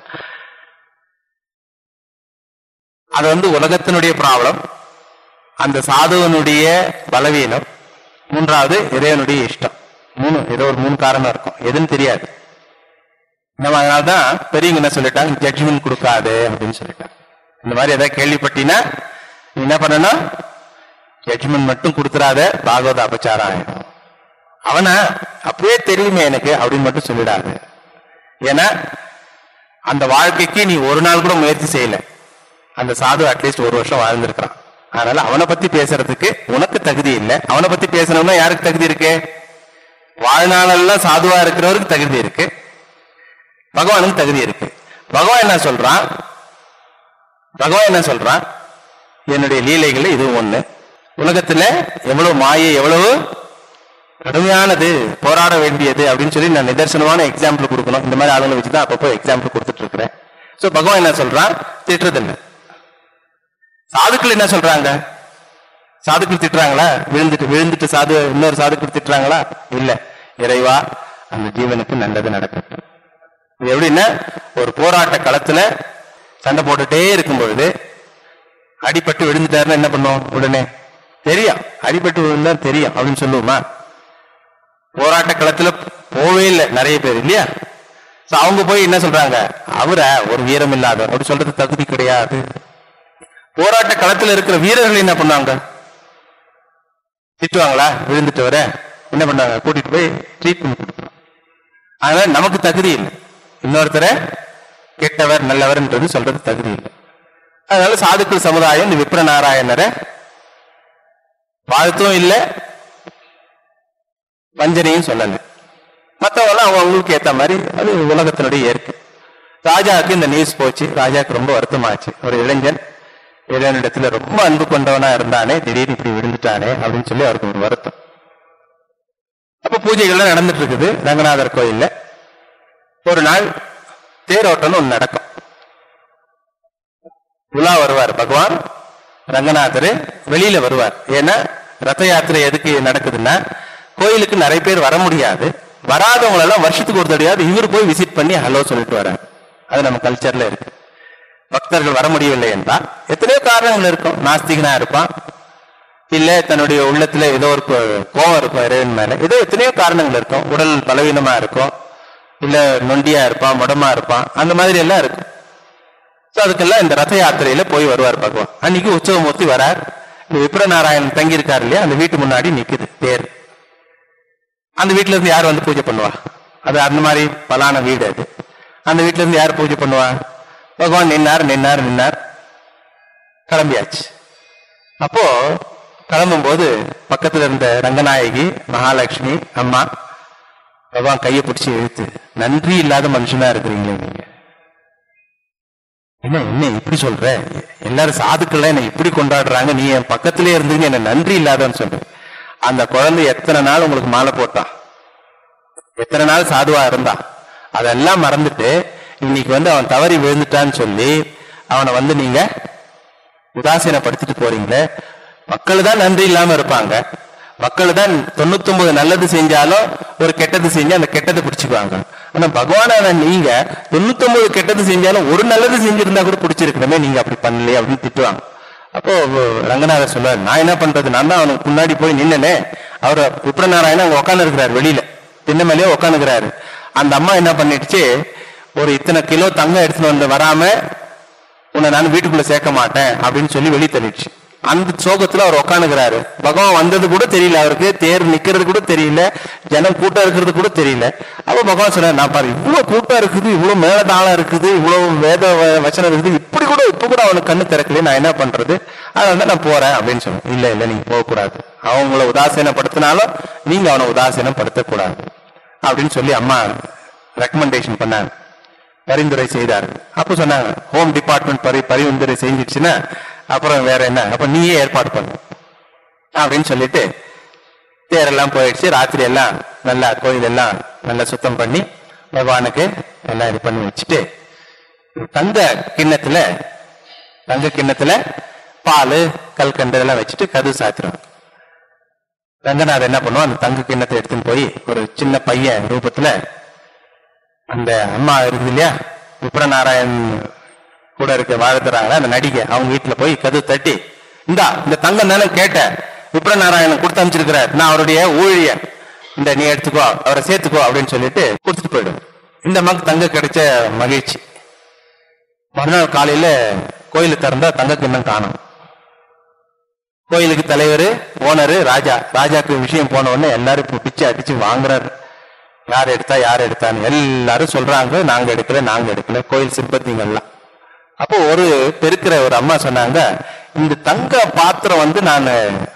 அது வந்து உலகத்தினுடைய ப்ராப்ளம் அந்த சாதுவனுடைய பலவீனம் மூன்றாவது இறைவனுடைய இஷ்டம் மூணு ஏதோ ஒரு மூணு காரணம் இருக்கும் எதுன்னு தெரியாது நம்ம அதனாலதான் பெரியவங்க என்ன சொல்லிட்டாங்க ஜட்ஜ்மெண்ட் கொடுக்காது அப்படின்னு சொல்லிட்டாங்க இந்த மாதிரி ஏதாவது கேள்விப்பட்டீங்கன்னா நீ என்ன பண்ணணும் ஜட்ஜ்மெண்ட் மட்டும் கொடுத்துறாத பாகவத அபச்சாரம் ஆயிடும் அவனா அப்பவே தெரியுமே எனக்கு அப்படின்னு மட்டும் சொல்லிடாது ஏன்னா அந்த வாழ்க்கைக்கு நீ ஒரு நாள் கூட முயற்சி செய்யல அந்த சாது அட்லீஸ்ட் ஒரு வருஷம் வாழ்ந்திருக்கிறான் அதனால அவனை பத்தி பேசுறதுக்கு உனக்கு தகுதி இல்லை அவனை பத்தி பேசணும்னா யாருக்கு தகுதி இருக்கு வாழ்நாளெல்லாம் சாதுவா இருக்கிறவருக்கு தகுதி இருக்கு பகவானுக்கு தகுதி இருக்கு பகவான் என்ன சொல்றான் பகவான் என்ன சொல்றான் என்னுடைய லீலைகள் இது ஒண்ணு உலகத்துல எவ்வளவு மாயை எவ்வளவு கடுமையானது போராட வேண்டியது அப்படின்னு சொல்லி நான் நிதர்சனமான எக்ஸாம்பிள் கொடுக்கணும் இந்த மாதிரி ஆளுங்களை வச்சு தான் அப்பப்போ எக்ஸாம்பிள் கொடுத்துட்டு இருக்கிறேன் சோ பகவான் என்ன சொல்றான் திட்டுறதில்லை சாதுக்கள் என்ன சொல்றாங்க சாதுக்கள் திட்டுறாங்களா விழுந்துட்டு விழுந்துட்டு சாது இன்னொரு சாதுக்கள் திட்டுறாங்களா இல்ல இறைவா அந்த ஜீவனுக்கு நல்லது நடக்கட்டும் இது எப்படின்னா ஒரு போராட்ட களத்துல சண்டை போட்டுட்டே இருக்கும் பொழுது அடிபட்டு விழுந்துட்டாருன்னா என்ன பண்ணுவோம் உடனே தெரியும் அடிபட்டு விழுந்தா தெரியும் அப்படின்னு சொல்லுவோமா போராட்ட களத்துல போவே இல்லை நிறைய பேர் இல்லையா So அவங்க போய் என்ன சொல்றாங்க அவரை ஒரு வீரம் இல்லாதவர் அப்படி சொல்றது தகுதி கிடையாது போராட்ட களத்துல இருக்கிற வீரர்கள் என்ன பண்ணுவாங்க திட்டுவாங்களா விழுந்துட்டு வர என்ன பண்ணாங்க கூட்டிட்டு போய் ட்ரீட்மெண்ட் கொடுக்கணும் அதனால நமக்கு தகுதி இல்லை இன்னொருத்தரை கெட்டவர் நல்லவர்ன்றது சொல்றது தகுதி இல்லை அதனால சாதுக்கள் சமுதாயம் இந்த விப்ர நாராயணரை வாழ்த்தும் இல்லை வஞ்சனையும் சொல்லல மற்றவங்க அவங்க அவங்களுக்கு ஏத்த மாதிரி அது உலகத்தினுடைய இயற்கை ராஜாவுக்கு இந்த நியூஸ் போச்சு ராஜாவுக்கு ரொம்ப வருத்தமாச்சு ஒரு இளைஞன் இளைஞனிடத்துல ரொம்ப அன்பு கொண்டவனா இருந்தானே திடீர்னு இப்படி விழுந்துட்டானே அப்படின்னு சொல்லி அவருக்கு ஒரு வருத்தம் அப்ப பூஜைகள்லாம் நடந்துட்டு இருக்குது ரங்கநாதர் கோயில்ல ஒரு நாள் தேரோட்டம்னு ஒண்ணு நடக்கும் உலா வருவார் பகவான் ரங்கநாதர் வெளியில வருவார் ஏன்னா ரத யாத்திரை எதுக்கு நடக்குதுன்னா கோயிலுக்கு நிறைய பேர் வர முடியாது வராதவங்க எல்லாம் வருஷத்துக்கு ஒரு தடையாவது இவர் போய் விசிட் பண்ணி ஹலோ சொல்லிட்டு வரார் அது நம்ம கல்ச்சர்ல இருக்கு பக்தர்கள் வர முடியவில்லை என்றால் எத்தனையோ காரணங்கள் இருக்கும் நாஸ்திகனா இருப்பான் இல்ல தன்னுடைய உள்ளத்துல ஏதோ ஒரு கோ- கோவம் இருக்கும் இறைவன் மேல ஏதோ எத்தனையோ காரணங்கள் இருக்கும் உடல் பலவீனமா இருக்கும் இல்ல நொண்டியா இருப்பான் முடமா இருப்பான் அந்த மாதிரி எல்லாம் இருக்கும் So அதுக்கெல்லாம் இந்த ரத யாத்திரையில போய் வருவார் பகவான் அன்னைக்கு உற்சவமூர்த்தி வரார் இந்த விப்ரநாராயணன் தங்கி இருக்காரு இல்லையா அந்த வீட்டு முன்னாடி நிக்குது தேர் அந்த வீட்டுல இருந்து யார் வந்து பூஜை பண்ணுவா அது அந்த மாதிரி பலான வீடு அது அந்த வீட்டுல இருந்து யார் பூஜை பண்ணுவா பகவான் நின்னார் நின்னார் நின்னார் கிளம்பியாச்சு அப்போ கிளம்பும்போது பக்கத்துல இருந்த ரங்கநாயகி மகாலட்சுமி அம்மா பகவான் கையை பிடிச்சி இழுத்து நன்றி இல்லாத மனுஷனா இருக்கிறீங்களே நீங்க என்ன என்ன இப்படி சொல்ற எல்லாரும் சாதுக்கள் என்ன இப்படி கொண்டாடுறாங்க நீ என் பக்கத்திலே இருந்தீங்க என்ன நன்றி இல்லாதன்னு சொல்ற அந்த குழந்தை எத்தனை நாள் உங்களுக்கு மாலை போட்டான் எத்தனை நாள் சாதுவா இருந்தான் அதெல்லாம் மறந்துட்டு இன்னைக்கு வந்து அவன் தவறி விழுந்துட்டான்னு சொல்லி அவனை வந்து நீங்க உதாசீனப்படுத்திட்டு போறீங்களே மக்கள் தான் நன்றி இல்லாம இருப்பாங்க மக்கள் தான் தொண்ணூத்தொன்பது நல்லது செஞ்சாலும் ஒரு கெட்டது செஞ்சு அந்த கெட்டதை பிடிச்சுக்குவாங்க ஆனா பகவானான நீங்க தொண்ணூத்தொன்பது கெட்டது செஞ்சாலும் ஒரு நல்லது செஞ்சிருந்தா கூட பிடிச்சிருக்கணுமே நீங்க அப்படி பண்ணலையே அப்படின்னு திட்டுவாங்க அப்போ ரங்கநாதர் சொல்லுவார் நான் என்ன பண்றது நான் தான் அவனுக்கு முன்னாடி போய் நின்னனே அவர் விப்ரநாராயணன் அங்க உட்காந்து இருக்கிறார் வெளியில திண்ண மேலேயே உட்காந்துக்கிறாரு அந்த அம்மா என்ன பண்ணிடுச்சு ஒரு இத்தனை கிலோ தங்கம் எடுத்துட்டு வந்து வராம உன்னை நான் வீட்டுக்குள்ள சேர்க்க மாட்டேன் அப்படின்னு சொல்லி வெளியே தள்ளிடுச்சு அந்த சோகத்துல அவர் உட்காந்துக்கிறாரு பகவான் வந்தது கூட தெரியல அவருக்கு தேர் நிக்கிறது கூட தெரியல ஜனம் கூட்டம் இருக்கிறது கூட தெரியல அப்ப பகவான் சொன்னார் நான் பாரு இவ்வளவு கூட்டம் இருக்குது இவ்வளவு மேலதாளம் இருக்குது இவ்வளவு வேத வ- வசனம் இருக்குது இப்படி கூட இப்ப கூட அவனுக்கு கண்ணு திறக்கலையே நான் என்ன பண்றது அதனால தான் நான் போறேன் அப்படின்னு சொன்னேன் இல்ல இல்ல நீங்க போக கூடாது அவங்கள உதாசீனப்படுத்தினாலும் நீங்க அவனை உதாசீனப்படுத்தக்கூடாது அப்படின்னு சொல்லி அம்மா ரெக்கமெண்டேஷன் பண்ணாங்க பரிந்துரை செய்தார்கள் அப்ப சொன்னாங்க ஹோம் டிபார்ட்மெண்ட் பரி பரிந்துரை செஞ்சிடுச்சுன்னா அப்புறம் வேற என்ன அப்ப நீயே ஏற்பாடு பண்ணு அப்படின்னு சொல்லிட்டு தேரெல்லாம் போயிடுச்சு ராத்திரி எல்லாம் நல்லா கோயில் எல்லாம் நல்லா சுத்தம் பண்ணி பகவானுக்கு எல்லாம் இது பண்ணி வச்சுட்டு தங்க கிண்ணத்துல தங்க கிண்ணத்துல பால் கல்கண்டு எல்லாம் வச்சுட்டு கது சாத்திரம் ரங்கநாதர் என்ன பண்ணுவோம் அந்த தங்க கிண்ணத்தை எடுத்துன்னு போய் ஒரு சின்ன பையன் ரூபத்துல அந்த அம்மா இருக்குது இல்லையா விப்ரநாராயண் கூட இருக்க வாழ்த்துறாங்களா அந்த நடிகை அவங்க வீட்டுல போய் கது தட்டி இந்தா இந்த தங்கம் தானே கேட்டேன் விப்ரநாராயணன் கொடுத்து அனுப்பிச்சிருக்கிறார் நான் அவருடைய ஊழியர் இந்த நீ எடுத்துக்கோ அவரை சேர்த்துக்கோ அப்படின்னு சொல்லிட்டு கொடுத்துட்டு போயிடும் இந்த அம்மாக்கு தங்க கிடைச்ச மகிழ்ச்சி மறுநாள் காலையில கோயிலு திறந்தா தங்க கிண்ணம் காணும் கோயிலுக்கு தலைவர் ஓனரு ராஜா ராஜாக்கு விஷயம் போன உடனே எல்லாரும் இப்ப பிச்சை அடிச்சு வாங்குறாரு யார் எடுத்தா யார் எடுத்தான்னு எல்லாரும் சொல்றாங்க நாங்க எடுக்கல நாங்க எடுக்கல கோயில் சிற்பத்திங்கெல்லாம் அப்போ ஒரு பெருக்கிற ஒரு அம்மா சொன்னாங்க இந்த தங்க பாத்திரம் வந்து நான்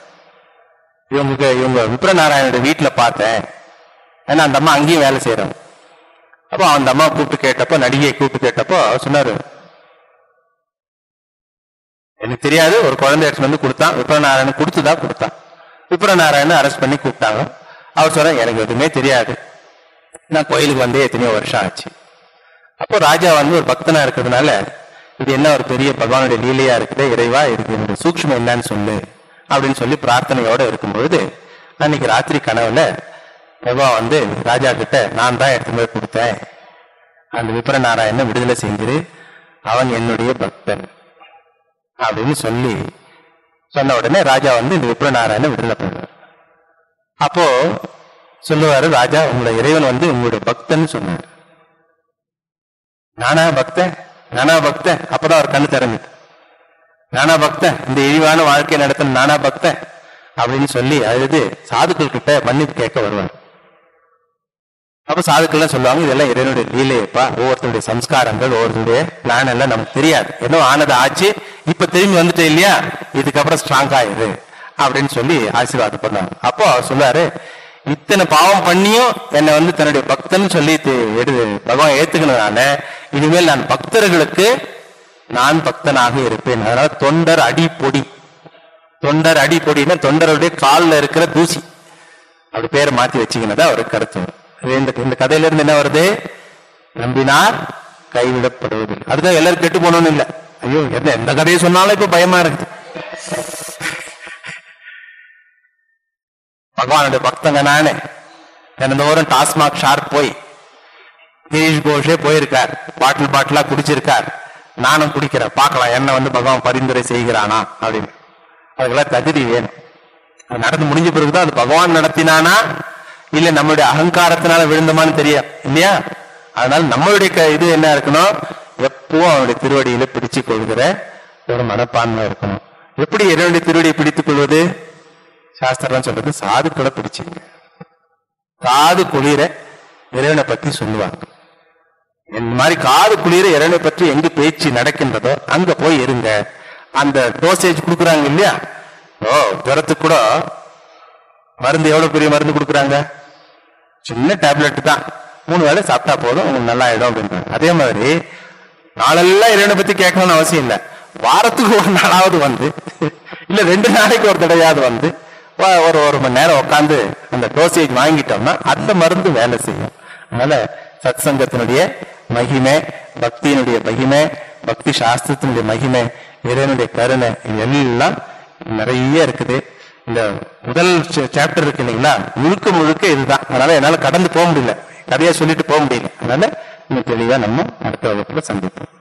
இவங்க இவங்க விப்ரநாராயணோட வீட்டுல பார்த்தேன் ஏன்னா அந்த அம்மா அங்கேயும் வேலை செய்யறோம் அப்போ அந்த அம்மா கூப்பிட்டு கேட்டப்போ நடிகையை கூப்பிட்டு கேட்டப்போ அவர் சொன்னாரு எனக்கு தெரியாது ஒரு குழந்தை எடுத்துட்டு வந்து கொடுத்தான் விப்ரநாராயணன் கொடுத்துதான் கொடுத்தான் விப்ரநாராயணன் அரெஸ்ட் பண்ணி கூப்பிட்டாங்க அவர் சொன்னார் எனக்கு எதுவுமே தெரியாது நான் கோயிலுக்கு வந்தே எத்தனையோ வருஷம் ஆச்சு அப்போ ராஜா வந்து ஒரு பக்தனா இருக்கிறதுனால இது என்ன ஒரு பெரிய பகவானுடைய லீலையா இருக்குது இறைவா இதுக்கு என்னுடைய சூக்ஷ்மம் என்னன்னு சொல்லு அப்படின்னு சொல்லி பிரார்த்தனையோட இருக்கும்பொழுது அன்னைக்கு ராத்திரி கனவுல பகவான் வந்து ராஜா கிட்ட நான் தான் எடுத்து போய் கொடுத்தேன் அந்த விபர நாராயணனை விடுதலை செஞ்சிரு அவன் என்னுடைய பக்தன் அப்படின்னு சொல்லி சொன்ன உடனே ராஜா வந்து இந்த விபர நாராயணனை விடுதலை பண்ணுவார் அப்போ சொல்லுவாரு ராஜா உங்களுடைய இறைவன் வந்து உங்களுடைய பக்தன்னு சொன்னார் நானா பக்தன் நானா பக்தன் அப்பதான் அவர் கண்ணு திறந்துட்டு நானா பக்தன் இந்த இழிவான வாழ்க்கை நடத்தின நானா பக்தன் அப்படின்னு சொல்லி அழுது சாதுக்கள் கிட்ட மன்னிப்பு கேட்க வருவார் அப்ப சாதுக்கள்லாம் சொல்லுவாங்க இதெல்லாம் இறைவனுடைய லீலையப்பா ஒவ்வொருத்தருடைய சம்ஸ்காரங்கள் ஒவ்வொருத்தருடைய பிளான் எல்லாம் நமக்கு தெரியாது ஏதோ ஆனது ஆச்சு இப்ப திரும்பி வந்துட்டே இல்லையா இதுக்கப்புறம் ஸ்ட்ராங் ஆயிரு அப்படின்னு சொல்லி ஆசீர்வாதம் பண்ணாங்க அப்போ அவர் சொன்னாரு இத்தனை பாவம் பண்ணியும் என்னை வந்து தன்னுடைய பக்தன் சொல்லி தி- எடு பகவான் ஏத்துக்கினதால இனிமேல் நான் பக்தர்களுக்கு நான் பக்தனாக இருப்பேன் அதனால தொண்டர் அடிப்பொடி தொண்டர் அடிப்பொடின்னா தொண்டருடைய கால்ல இருக்கிற தூசி அப்படி பேரை மாத்தி வச்சுக்கினதா ஒரு கருத்து இது இந்த இந்த கதையில இருந்து என்ன வருது நம்பினார் கைவிடப்படுவதில்லை அதுதான் எல்லாரும் கெட்டு போகணும்னு இல்ல ஐயோ என்ன எந்த கதையை சொன்னாலும் இப்ப பயமா இருக்குது பகவானுடைய பக்தங்க நானே தினந்தோறும் டாஸ்மாக் ஷார்ப் போய் கிரீஷ் கோஷே போயிருக்கார் பாட்டில் பாட்டிலா குடிச்சிருக்கார் நானும் குடிக்கிறேன் பார்க்கலாம் என்ன வந்து பகவான் பரிந்துரை செய்கிறானா அப்படின்னு அதுக்கெல்லாம் தகுதி வேணும் அது நடந்து முடிஞ்ச பிறகுதான் அது பகவான் நடத்தினானா இல்ல நம்மளுடைய அகங்காரத்தினால விழுந்தமான்னு தெரியும் இல்லையா அதனால நம்மளுடைய க- இது என்ன இருக்கணும் எப்பவும் அவனுடைய திருவடியில பிடிச்சு கொள்கிற ஒரு மனப்பான்மை இருக்கணும் எப்படி இறைவனுடைய திருவடியை பிடித்துக் கொள்வது சாஸ்திரம் சொல்றது சாதுக்களை பிடிச்சிங்க காது குளிர இறைவனை பத்தி சொல்லுவாங்க இந்த மாதிரி காது குளிர இறைவனை பற்றி எங்க பேச்சு நடக்கின்றதோ அங்க போய் இருங்க அந்த டோசேஜ் கொடுக்குறாங்க இல்லையா ஓ ஜுரத்துக்கு கூட மருந்து எவ்வளவு பெரிய மருந்து கொடுக்குறாங்க சின்ன டேப்லெட் தான் மூணு வேளை சாப்பிட்டா போதும் உங்களுக்கு நல்லா ஆயிடும் அப்படின்றாங்க அதே மாதிரி நாளெல்லாம் இறைவனை பத்தி கேட்கணும்னு அவசியம் இல்லை வாரத்துக்கு ஒரு நாளாவது வந்து இல்ல ரெண்டு நாளைக்கு ஒரு தடவையாவது வந்து வா- ஒரு ஒரு மணி நேரம் உட்காந்து அந்த டோசேஜ் வாங்கிட்டோம்னா அந்த மருந்து வேலை செய்யும் அதனால சத் சங்கத்தினுடைய மகிமை பக்தியினுடைய மகிமை பக்தி சாஸ்திரத்தினுடைய மகிமை இறைவனுடைய கருணை இது எல்லாம் நிறைய இருக்குது இந்த முதல் சாப்டர் இருக்கு இல்லைங்களா முழுக்க முழுக்க இதுதான் அதனால என்னால கடந்து போக முடியல கதையா சொல்லிட்டு போக முடியல அதனால இன்னும் தெளிவா நம்ம அடுத்த வகுப்புல சந்திப்போம்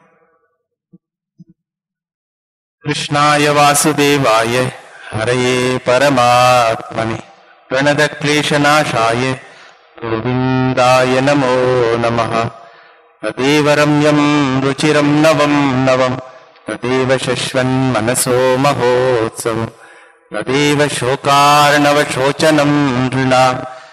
கிருஷ்ணாய வாசுதேவாய ஹரயே பரமாத்மனி பிரணத கிளேஷநாசாய கோவிந்தாய நமோ நமः तदेव रम्यम् रुचिरम् नवम् नवम् तदेव शश्वन्मनसो महोत्सवम् तदेव शोकार्णवशोचनम् नृणा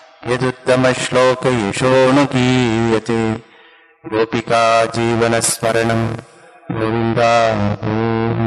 यदुत्तमश्लोकयशोऽनुगीयते गोपिका जीवनस्मरणम् गोविन्दा गोविन्द